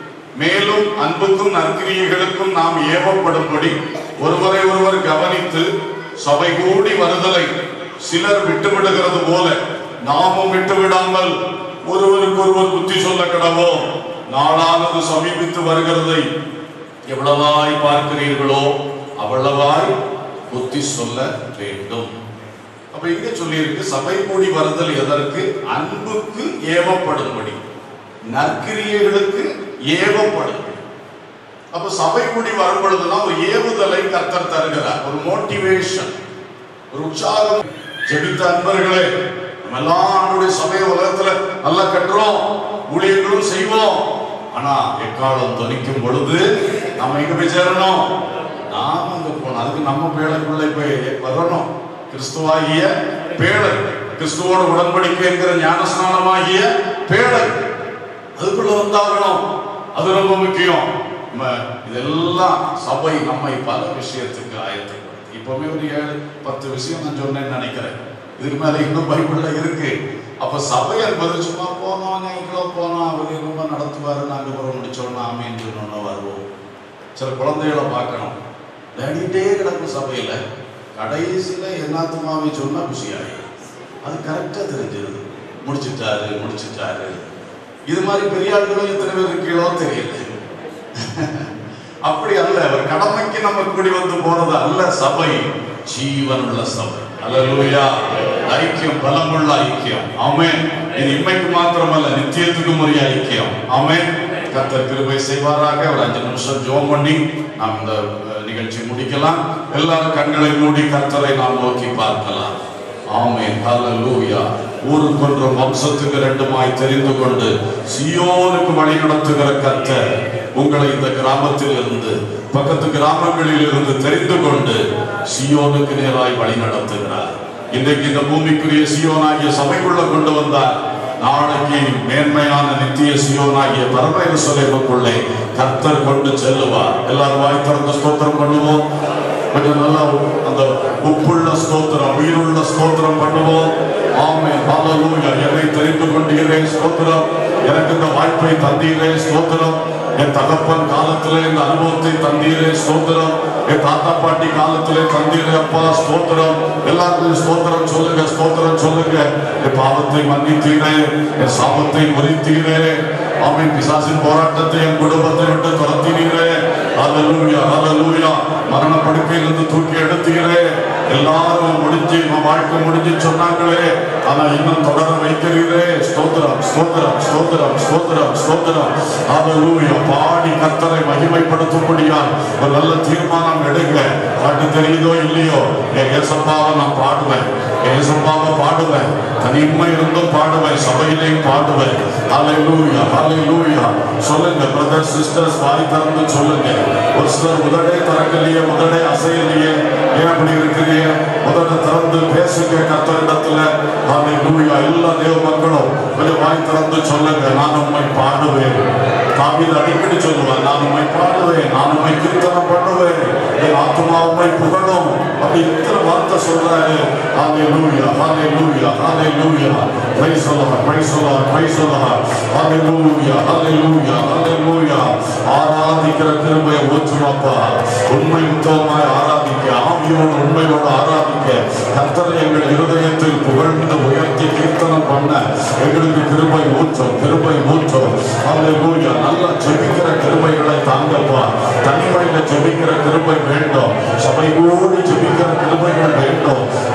மேலும் அன்புக்கும் நற்கிரியைகளுக்கும் நாம் ஏவப்படும்படி ஒருவரை ஒருவர் கவனித்து சபை கூடி வருதலை சிலர் விட்டுவிடுகிறது போல நாமும் விட்டுவிடாமல் ஒருவருக்கு ஒருவர் புத்தி சொல்ல கடவோம் நாளானது சமீபித்து வருகிறதை எவ்வளவாய் பார்க்கிறீர்களோ அவ்வளவாய் புத்தி சொல்ல வேண்டும் அப்ப இங்க சொல்லியிருக்கு சபை கூடி வருதல் எதற்கு அன்புக்கு ஏவப்படும்படி நற்கிரியைகளுக்கு ஏவப்படும் அப்ப சபை கூடி வரும் பொழுதுதான் ஒரு ஏவுதலை கர்த்தர் தருகிறார் ஒரு மோட்டிவேஷன் ஒரு உற்சாகம் ஜெபித்த அன்பர்களே நம்ம எல்லாம் ஆண்டுடைய சபை உலகத்துல நல்லா கட்டுறோம் ஊழியர்களும் செய்வோம் ஆனா எக்காலம் துணிக்கும் பொழுது நம்ம எங்க போய் சேரணும் நாம அங்க போகணும் அதுக்கு நம்ம பேழைக்குள்ளே போய் வரணும் கிறிஸ்துவாகிய பேழை கிறிஸ்துவோட உடன்படிக்கைங்கிற ஞானஸ்நானமாகிய பேழை அதுக்குள்ள வந்தாகணும் அது ரொம்ப முக்கியம் நம்ம இதெல்லாம் சபை நம்மை பல விஷயத்துக்கு ஆயத்தப்படுத்து இப்பவுமே ஒரு ஏழு பத்து விஷயம் நான் சொன்னேன்னு நினைக்கிறேன் இதுக்கு மேல இன்னும் பைபிள்ல இருக்கு அப்ப சபை என்பது சும்மா போனோம் ஞாயிற்றுக்கிழமை போனோம் அவர் ரொம்ப நடத்துவாரு நாங்க புறம் முடிச்சோன்னா ஆமேன்னு சொன்னோன்னா வருவோம் சில குழந்தைகளை பார்க்கணும் விளையாடிட்டே கிடக்கும் சபையில கடைசியில என்னாத்துமாவை சொன்னா குஷியாயி அது கரெக்டா தெரிஞ்சிருது முடிச்சிட்டாரு முடிச்சிட்டாரு இது மாதிரி பெரிய ஆட்களும் எத்தனை பேர் இருக்கீங்களோ தெரியல அப்படி அல்ல அவர் கடமைக்கு நம்ம கூடி வந்து போறது அல்ல சபை ஜீவனுள்ள சபை அல்லேலூயா ஐக்கியம் பலமுள்ள ஐக்கியம் ஆமென் இது இம்மைக்கு மாத்திரமல்ல நித்தியத்துக்கும் ஒரு ஐக்கியம் ஆமென் கர்த்தர் கிருபை செய்வாராக ஒரு அஞ்சு நிமிஷம் ஜோம் பண்ணி நாம் இந்த அஹ், நிகழ்ச்சி முடிக்கலாம் எல்லாரும் கண்களை மூடி கர்த்தரை நாம் நோக்கி பார்க்கலாம் ஆமென் ஹalleluya ஊருக்கொன்றும் வம்சத்துக்கு ரெண்டுமாய் தெரிந்து கொண்டு சியோனுக்கு வழி நடத்துகிற கர்த்தர் உங்களை இந்த கிராமத்தில் இருந்து பக்கத்து கிராமங்களில் இருந்து தெரிந்து கொண்டு சியோனுக்கு நேராய் வழி நடத்துகிறார் இன்றைக்கு இந்த பூமிக்குரிய சியோனாகிய சபைக்குள்ள கொண்டு வந்தார் நாளைக்கு மேன்மையான நித்திய சியோனாகிய பரமேறு சொலைவுக்குள்ளே கர்த்தர் கொண்டு செல்லுவார் எல்லாரும் வாய் திறந்து ஸ்தோத்திரம் பண்ணுவோம் கொஞ்சம் நல்லா அந்த உப்புள்ள ஸ்தோத்திரம் உயிருள்ள ஸ்தோத்திரம் பண்ணுவோம் ஆமே ஹalleluya என்னை தெரிந்து கொண்டீரே ஸ்தோத்திரம் எனக்கு இந்த வாய்ப்பை தந்தீரே ஸ்தோத்திரம் என் தகப்பன் காலத்திலே இந்த அனுபவத்தை தந்தீரே ஸ்தோத்திரம் என் தாத்தா பாட்டி காலத்திலே தந்தீரே அப்பா ஸ்தோத்திரம் எல்லாருக்கும் ஸ்தோத்திரம் சொல்லுங்க ஸ்தோத்திரம் சொல்லுங்க என் பாவத்தை மன்னித்தீரே என் சாபத்தை முறித்தீரே ஆமென் பிசாசின் போராட்டத்தை என் குடும்பத்தை விட்டு துரத்தினீரே ஹalleluya ஹalleluya மரண படுக்கையிலிருந்து தூக்கி எடுத்தீரே எல்லாரும் முடிஞ்சு இவன் வாழ்க்கை முடிஞ்சு சொன்னாங்களே ஆனா இன்னும் தொடர வைக்கிறீரே ஸ்தோத்திரம் ஸ்தோத்திரம் ஸ்தோத்திரம் ஸ்தோத்திரம் ஸ்தோத்திரம் ஹalleluya பாடி கர்த்தரை மகிமைப்படுத்தும்படியால் ஒரு நல்ல தீர்மானம் எடுங்க பாட்டு தெரியுதோ இல்லையோ என் ஏசப்பாவை நான் பாடுவேன் என் ஏசப்பாவை பாடுவேன் தனிமை இருந்தும் பாடுவேன் சபையிலையும் பாடுவேன் ஹalleluya ஹalleluya சொல்லுங்க பிரதர் சிஸ்டர்ஸ் வாய் திறந்து சொல்லுங்க ஒரு சிலர் உதடே திறக்கலையே உதடே அசையலையே ஏன் அப்படி இருக்கிறீங்க உதட திறந்து பேசுங்க கர்த்தரிடத்துல ஹalleluya எல்லா தேவ மக்களும் கொஞ்சம் வாய் திறந்து சொல்லுங்க நான் உம்மை பாடுவேன் தாவீது அடிக்கடி சொல்லுவான் நான் உம்மை பாடுவேன் நான் உம்மை கீர்த்தனம் பண்ணுவேன் என் ஆத்மா உம்மை புகழும் அப்படி இத்தனை வார்த்தை சொல்றாரு ஹalleluya ஹalleluya ஹalleluya praise the Lord praise the Lord praise the Lord hallelujah hallelujah hallelujah ஆராதிக்கிற கிருபையை ஊற்றுமாப்பா உண்மை உத்தவமாய் ஆராதிக்க ஆவியோடு உண்மையோடு ஆராதிக்க கர்த்தரை எங்கள் இருதயத்தில் புகழ்ந்து உயர்த்தி கீர்த்தனம் பண்ண எங்களுக்கு கிருபை ஊற்றும் கிருபை ஊற்றும் ஹalleluya நல்லா ஜெபிக்கிற கிருபைகளை தாங்கப்பா தனிமையில ஜெபிக்கிற கிருபை வேண்டும் சபை கூடி ஜெபிக்கிற கிருபைகள் வேண்டும்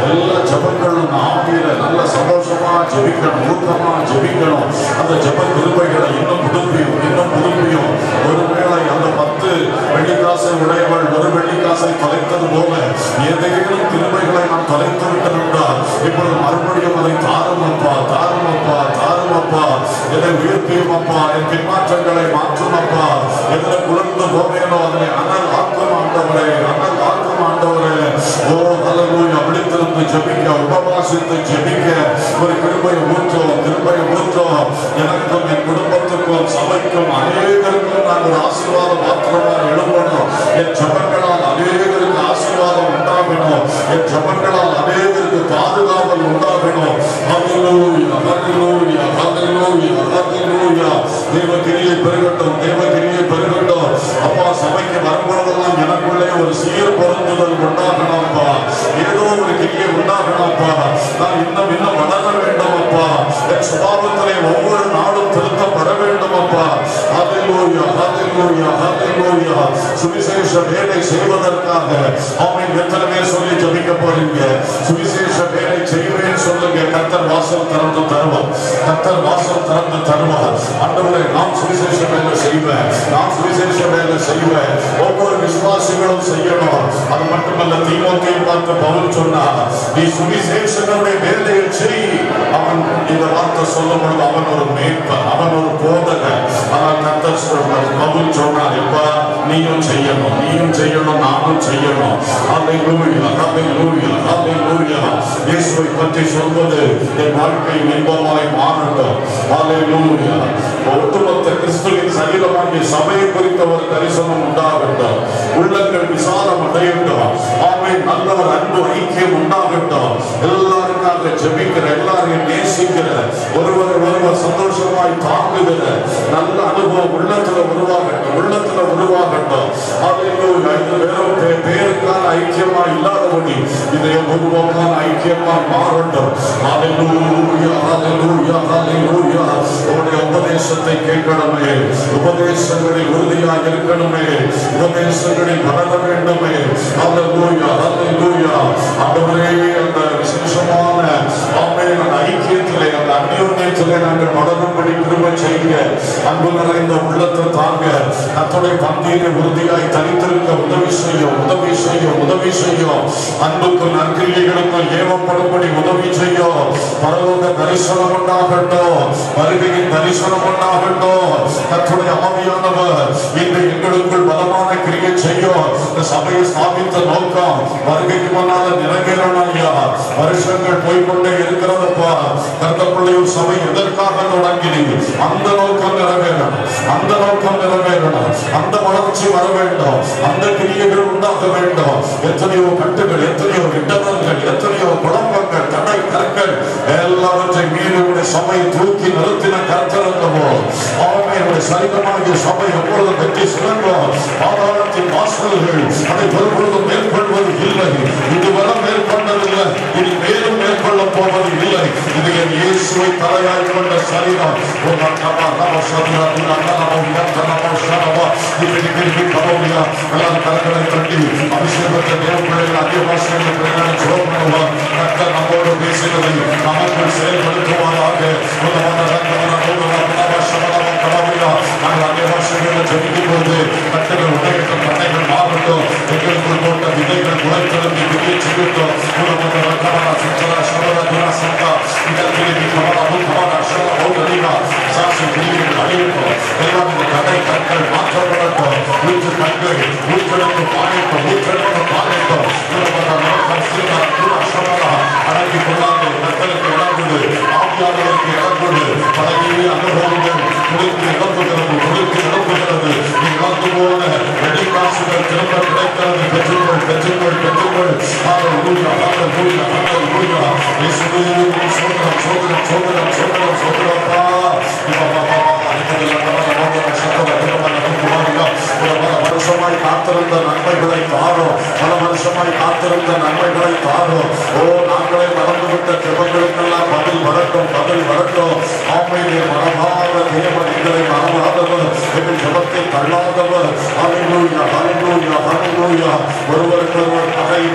எல்லா ஜபங்களும் ஆவியில நல்ல சந்தோஷமா ஜெபிக்கணும் ஊக்கமா ஜெபிக்கணும் அந்த ஜப கிருபைகளை இன்னும் புதுப்பியும் இன்னும் புதுப்பியும் ஒருவேளை அந்த பத்து வெள்ளிக்காசை உடையவள் ஒரு வெள்ளிக்காசை தொலைத்தது போல ஏதேனும் கிருபைகளை நான் தொலைத்து விட்டதுண்டால் இப்பொழுது மறுபடியும் அதை தாரும் அப்பா தாரும் அப்பா தாரும் அப்பா என்னை உயிர்ப்பியும் அப்பா என் பின்மாற்றங்களை மாற்றும் அப்பா எதில் குளிர்ந்து போவேனோ அதனை அனல் ஆக்கும் ஆண்டவரே அனல் ஆக்கும் ஆண்டவரே ஓ ஹalleluya விழித்திருந்து ஜெபிக்க உபவாசித்து ஜெபிக்க ஒரு கிருபை ஊற்றும் கிருபை ஊற்றும் எனக்கும் என் குடும்பத்துக்கும் சபைக்கும் அநேகருக்கும் நான் ஒரு ஆசீர்வாத பாத்திரமாக எழும்பணும் என் ஜபங்களால் அநேகருக்கு ஆசீர்வாதம் உண்டாகணும் என் ஜபங்களால் அநேகருக்கு பாதுகாவல் உண்டாகணும் ஹalleluya ஹalleluya ஹalleluya ஹalleluya தேவ கிரியை பெருகட்டும் தேவ கிரியை பெருகட்டும் அப்பா சபைக்கு வரும்பொழுதெல்லாம் எனக்குள்ளே ஒரு சீர் பொருந்துதல் உண்டாகணும் அப்பா ஏதோ ஒரு கிரியை உண்டாகணும் அப்பா நான் இன்னும் இன்னும் வளர வேண்டும் அப்பா என் சுபாவத்திலே ஒவ்வொரு நாளும் திருத்தப்பட வேண்டும் அப்பா ஹalleluya ஹalleluya ஹalleluya சுவிசேஷ வேலை செய்வதற்காக ஆமென் எத்தனை பேர் சொல்லி ஜெபிக்க போறீங்க சுவிசேஷ வேலை செய்வேன் சொல்லுங்க கர்த்தர் வாசல் திறந்து தருவார் கர்த்தர் வாசல் திறந்து தருவார் ஆண்டவரே நான் சுவிசேஷ வேலை செய்வேன் நான் சுவிசேஷ வேலை செய்வேன் ஒவ்வொரு விசுவாசிகளும் செய்யணும் அது மட்டுமல்ல தீமோத்தேயை பார்த்து பவுல் சொன்னார் நீ சுவிசேஷனுடைய வேலையை செய் அவன் இந்த வார்த்தை சொல்லும் பொழுது அவன் ஒரு மேய்ப்பன் அவன் ஒரு போதகன் ஆனால் கர்த்தர் சொல்றார் பவுல் சொன்னார் இப்ப நீயும் செய்யணும் நீயும் செய்யணும் நானும் செய்யணும் ஹalleluya ஹalleluya ஹalleluya இயேசுவை பற்றி சொல்வது என் வாழ்க்கை இன்பமாய் மாறட்டும் ஹalleluya ஒட்டுமொத்த கிறிஸ்துவின் சரீரமாகிய சபையை குறித்த ஒரு தரிசனம் உண்டாகட்டும் உள்ளங்கள் விசாலம் அடையட்டும் ஆமை நல்ல ஒரு அன்பு ஐக்கியம் உண்டாகட்டும் எல்லாருக்காக ஜெபிக்கிற எல்லாரையும் நேசிக்கிற ஒருவர் ஒருவர் சந்தோஷமாய் தாங்குகிற நல்ல அனுபவம் உள்ளத்துல உருவாகட்டும் உள்ளத்துல உருவாகட்டும் ஹalleluya இது வெறும் பே- பேருக்கான ஐக்கியமா இல்லாதபடி இதை பொதுவான ஐக்கியமா மாறட்டும் ஹalleluya ஹalleluya ஹalleluya உங்களுடைய உபதேசத்தை கேட்கணுமே உபதேசங்களில் உறுதியாக இருக்கணுமே உபதேசங்களில் வளர வேண்டுமே ஹalleluya ஹalleluya ஆண்டவரே அந்த விசேஷமான ஆமென் அந்த ஐக்கியத்திலே அந்த அந்யோன்யத்திலே நாங்கள் வளரும்படி கிருபை செய்யுங்க அன்பு நிறைந்த உள்ளத்தை தாங்க கத்தோடைய பந்தியிலே உறுதியாய் தனித்திருக்க உதவி செய்யும் உதவி செய்யும் உதவி செய்யும் அன்புக்கும் நற்கிரியைகளுக்கும் ஏவப்படும்படி உதவி செய்யும் பரலோக தரிசனம் உண்டாகட்டும் வருகையின் தரிசனம் உண்டாகட்டும் கத்துடைய ஆவியானவர் இன்று எங்களுக்குள் பலமான கிரியை செய்யும் இந்த சபையை ஸ்தாபித்த நோக்கம் வருகைக்கு முன்னால நிறைவேறணும் ஐயா வருஷங்கள் போய்கொண்டே இருக்கிறதப்பா கருத்தப்பிள்ளையூர் சபை எதற்காக தொடங்கினீங்க அந்த நோக்கம் நிறைவேறணும் அந்த நோக்கம் நிறைவேறணும் அந்த வளர்ச்சி வர வேண்டும் அந்த கிரியைகள் உண்டாக வேண்டும் எத்தனையோ கட்டுகள் எத்தனையோ இடர்கள் எத்தனையோ குழப்பங்கள் தடை கற்கள் எல்லாவற்றை மீறி சபை தூக்கி நிறுத்தின கருத்தரங்கமோ அவனுடைய சரீரமாகிய சபை எப்பொழுது வெற்றி சிறந்தோம் பாதாளத்தின் வாசல்கள் அதை பெரும்பொழுது மேற்கொள்வது இல்லை இதுவரை மேற்கொண்டதில்லை இனி மேலும் மேற்கொள்ள போவது இல்லை இது என் இயேசுவை தலையாய் கொண்ட சரீரம் ஒரு அக்கமா நம சதுரா நமோ நமோ சரவா இப்படி திருப்பி கமோடியா எல்லாரும் கரங்களை தட்டி அபிஷேகத்தை தேவப்பிள்ளைகள் அதிகவாசனை பிரகாரம் சோழனுவா கர்த்தர் நம்மோடு பேசினதை நமக்குள் செயல்படுத்துவாராக உதவன ரங்கவன நூலன புனவ சமணவ கமோடியா நாங்கள் அதிகவாசனைகளை ஜெபிக்கும் போது கட்டுகள் உடையட்டும் கட்டைகள் மாறட்டும் எங்களுக்குள் போட்ட விதைகள் முளைத்தெழுந்து விதியை செய்யட்டும் உதவன ரங்கவன சுத்தர சமண துரா சங்கா இதற்கு கமல முகமன அஷர ஓதரிகா சாசி விதிகள் அழியட்டும் எல்லாம் இந்த கடை கற்கள் மாற்றப்படட்டும் ஊற்று கண்கள் ஊற்றெடுத்து பாயட்டும் ஊற்றெடுத்து பாயட்டும் உதவன நோக்கம் சீனா துரா சமணா அடங்கி கொள்ளாது கற்களுக்கு இறங்குது ஆவியானவருக்கு இறங்குது பழகிய அனுபவங்கள் கொடுத்து இழப்புகிறது கொடுத்து இழப்புகிறது நீ இழந்து போன வெடிக்காசுகள் திரும்ப கிடைக்கிறது பெற்றுக்கொள் பெற்றுக்கொள் பெற்றுக்கொள் ஹalleluya ஹalleluya ஹalleluya இயேசுவே சோதரம் சோதரம் சோதரம் சோதரம் சோதரப்பா பல வருஷமாய் காத்திருந்த நன்மைகளை தாரும் பல வருஷமாய் காத்திருந்த நன்மைகளை தாரும் ஓ நாங்களே மறந்துவிட்ட ஜெபங்களுக்கெல்லாம் பதில் வரட்டும் பதில் வரட்டும் ஆமையிலே மனமாத தேவன் எங்களை மறவாதவர் எங்கள் ஜெபத்தை தள்ளாதவர் ஹalleluya ஹalleluya ஹalleluya ஒருவருக்கொருவர் பகை விரோதம்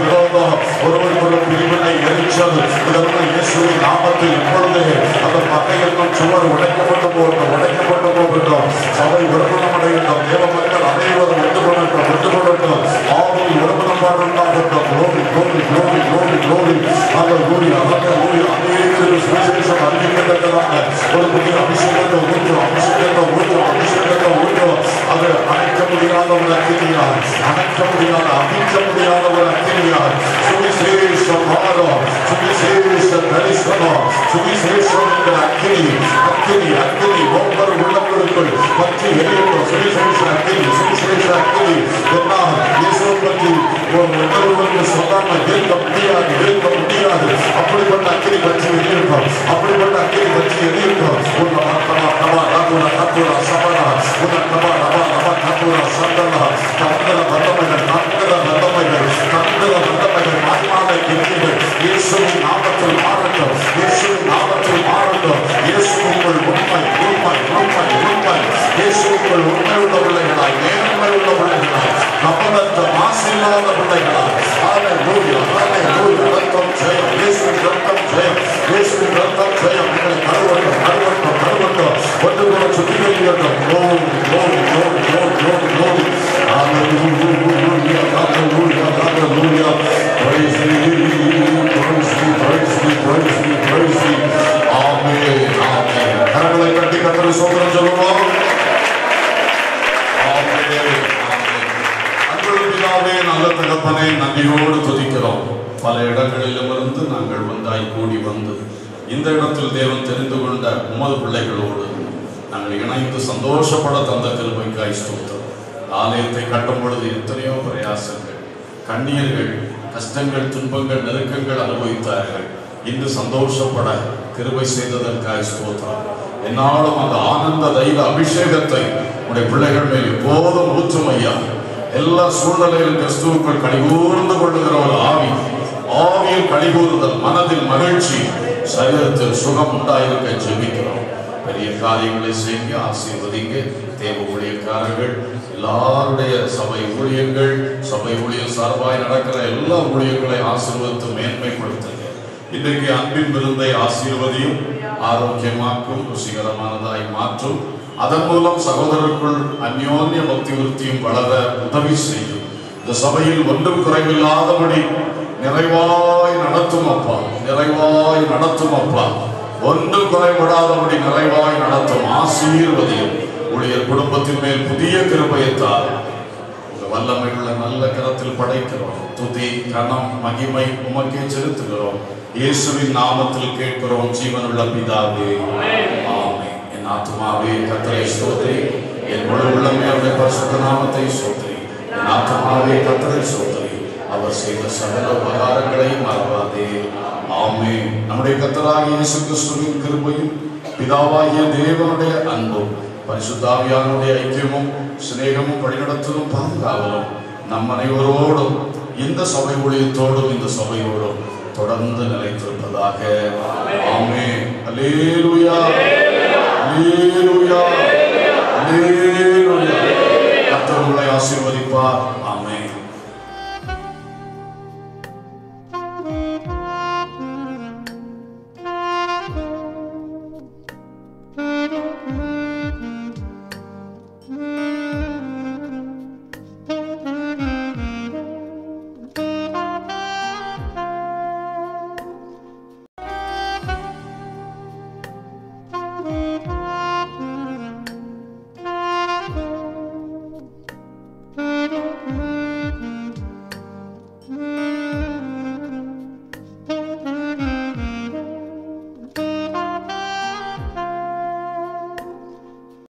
ஒருவருக்குள்ள பிரிவினை எரிச்சல் இதெல்லாம் இயேசுவின் நாமத்தில் இப்பொழுது அந்த பகையெல்லாம் சுவர் உடைக்கப்பட்டு போகட்டும் உடைக்கப்பட்டு போகட்டும் சபை ஒருமணம் அடையட்டும் தேவ மக்கள் அனைவரும் ஒன்று கொள்ளட்டும் ஒன்று கொள்ளட்டும் ஆவில் ஒருமணப்பாடு உண்டாகட்டும் glory glory glory glory glory hallelujah hallelujah அநேகருக்கு சுவிசேஷம் அறிவிக்கத்தக்கதாக ஒரு புதிய அபிஷேகத்தை ஊற்றும் அபிஷேகத்தை ஊற்றும் அபிஷேகத்தை ஊற்றும் அது அணைக்க முடியாத ஒரு அக்கினியார் அணைக்க முடியாத அபிக்க முடியாத ஒரு அக்கினியார் சுவிசேஷம் மாறும் சுவிசேஷ தரிசனம் சுவிசேஷம் என்கிற அக்கினி அக்கினி அக்கினி ஒவ்வொரு உள்ளங்களுக்குள் பற்றி எரியட்டும் சுவிசேஷ அக்கினி சுவிசேஷ அக்கினி என்னால் இயேசுவை பற்றி ஒரு உணர்வுகளுக்கு சொல்லாம இருக்க முடியாது இருக்க முடியாது அப்படிப்பட்ட அக்கினி பற்றி எரியிருக்கும் அப்படிப்பட்ட அக்கினி பற்றி எரியிருக்கும் உள்ள கமா கமா ராகுல கத்துரா சபரா உள்ள கமா ரபா ரபா கத்துரா சந்தனா கந்தர வல்லமைகள் கந்தர வல்லமைகள் கந்தர வல்லமைகள் ஆத்மாத கிரிகள் இயேசுவின் நாமத்தில் மாறட்டும் இயேசுவின் நாமத்தில் மாறட்டும் இயேசுக்குள் உண்மை உண்மை உண்மை உண்மை இயேசுக்குள் உண்மை உள்ள பிள்ளைகளாய் நேர்மை உள்ள பிள்ளைகளாய் கபலத்த மாசில்லாத பிள்ளைகளாய் ஹalleluya ஹalleluya ரத்தம் ஜெயம் இயேசுவின் ரத்தம் ஜெயம் இயேசுவின் ரத்தம் ஜெயம் எங்களை கருவட்டும் கருவட்டும் கருவட்டும் ஒன்று கூட சுத்திகரிக்கட்டும் glory glory glory glory glory glory hallelujah hallelujah hallelujah praise thee praise thee praise thee praise thee praise thee amen amen கரங்களை கட்டி கத்தரை சோதரம் சொல்லுவோம் அன்புள்ள பிதாவே நல்ல தகப்பனே நன்றியோடு துதிக்கிறோம் பல இடங்களிலும் இருந்து நாங்கள் வந்தாய் கூடி வந்து இந்த இடத்தில் தேவன் தெரிந்து கொண்ட உமது பிள்ளைகளோடு நாங்கள் இணைந்து சந்தோஷப்பட தந்த கிருபைக்காய் ஸ்தோத்திரம் ஆலயத்தை கட்டும் பொழுது எத்தனையோ பிரயாசங்கள் கண்ணீர்கள் கஷ்டங்கள் துன்பங்கள் நெருக்கங்கள் அனுபவித்தார்கள் இன்று சந்தோஷப்பட கிருபை செய்ததற்காய் ஸ்தோத்திரம் என்னாலும் அந்த ஆனந்த தைல அபிஷேகத்தை உடைய பிள்ளைகள் மேல் எப்போதும் ஊற்றும் ஐயா எல்லா சூழ்நிலையிலும் கிறிஸ்துவுக்குள் கழிகூர்ந்து கொள்ளுகிற ஒரு ஆவி ஆவியில் கழிகூறுதல் மனதில் மகிழ்ச்சி சரீரத்தில் சுகம் உண்டாயிருக்க ஜெபிக்கிறோம் பெரிய காரியங்களை செய்ய ஆசீர்வதிங்க தேவ ஊழியக்காரர்கள் எல்லாருடைய சபை ஊழியங்கள் சபை ஊழியம் சார்பாய் நடக்கிற எல்லா ஊழியர்களை ஆசீர்வதித்து மேன்மைப்படுத்துங்க இன்றைக்கு அன்பின் விருந்தை ஆசீர்வதியும் ஆரோக்கியமாக்கும் ருசிகரமானதாய் மாற்றும் அதன் மூலம் சகோதரருக்குள் அந்யோன்ய பக்தி விருத்தியும் வளர உதவி செய்யும் இந்த சபையில் ஒன்றும் குறைவில்லாதபடி நிறைவாய் நடத்தும் அப்பா நிறைவாய் நடத்தும் அப்பா ஒன்றும் குறைபடாதபடி நிறைவாய் நடத்தும் ஆசீர்வதியும் ஊழியர் குடும்பத்தின் மேல் புதிய கிருபையத்தார் உங்க வல்லமை உள்ள நல்ல கரத்தில் படைக்கிறோம் துதி கனம் மகிமை உமக்கே செலுத்துகிறோம் இயேசுவின் நாமத்தில் கேட்கிறோம் ஜீவனுள்ள பிதாவே ஆமென் என் ஆத்மாவே கத்தரை ஸ்தோத்திரி என் முழு உள்ளமே அவருடைய பரிசுத்த நாமத்தை ஸ்தோத்திரி என் ஆத்மாவே கத்தரை ஸ்தோத்திரி அவர் செய்த சகல உபகாரங்களை மறவாதே ஆமென் நம்முடைய கத்தராகிய இயேசு கிறிஸ்துவின் கிருபையும் பிதாவாகிய தேவனுடைய அன்பும் பரிசுத்தாவியானுடைய ஐக்கியமும் சிநேகமும் வழிநடத்தலும் பாதுகாவலும் நம் அனைவரோடும் இந்த சபை ஊழியத்தோடும் இந்த சபையோடும் தொடர்ந்து நிலைத்திருப்பதாக ஆமென் அல்லேலூயா அல்லேலூயா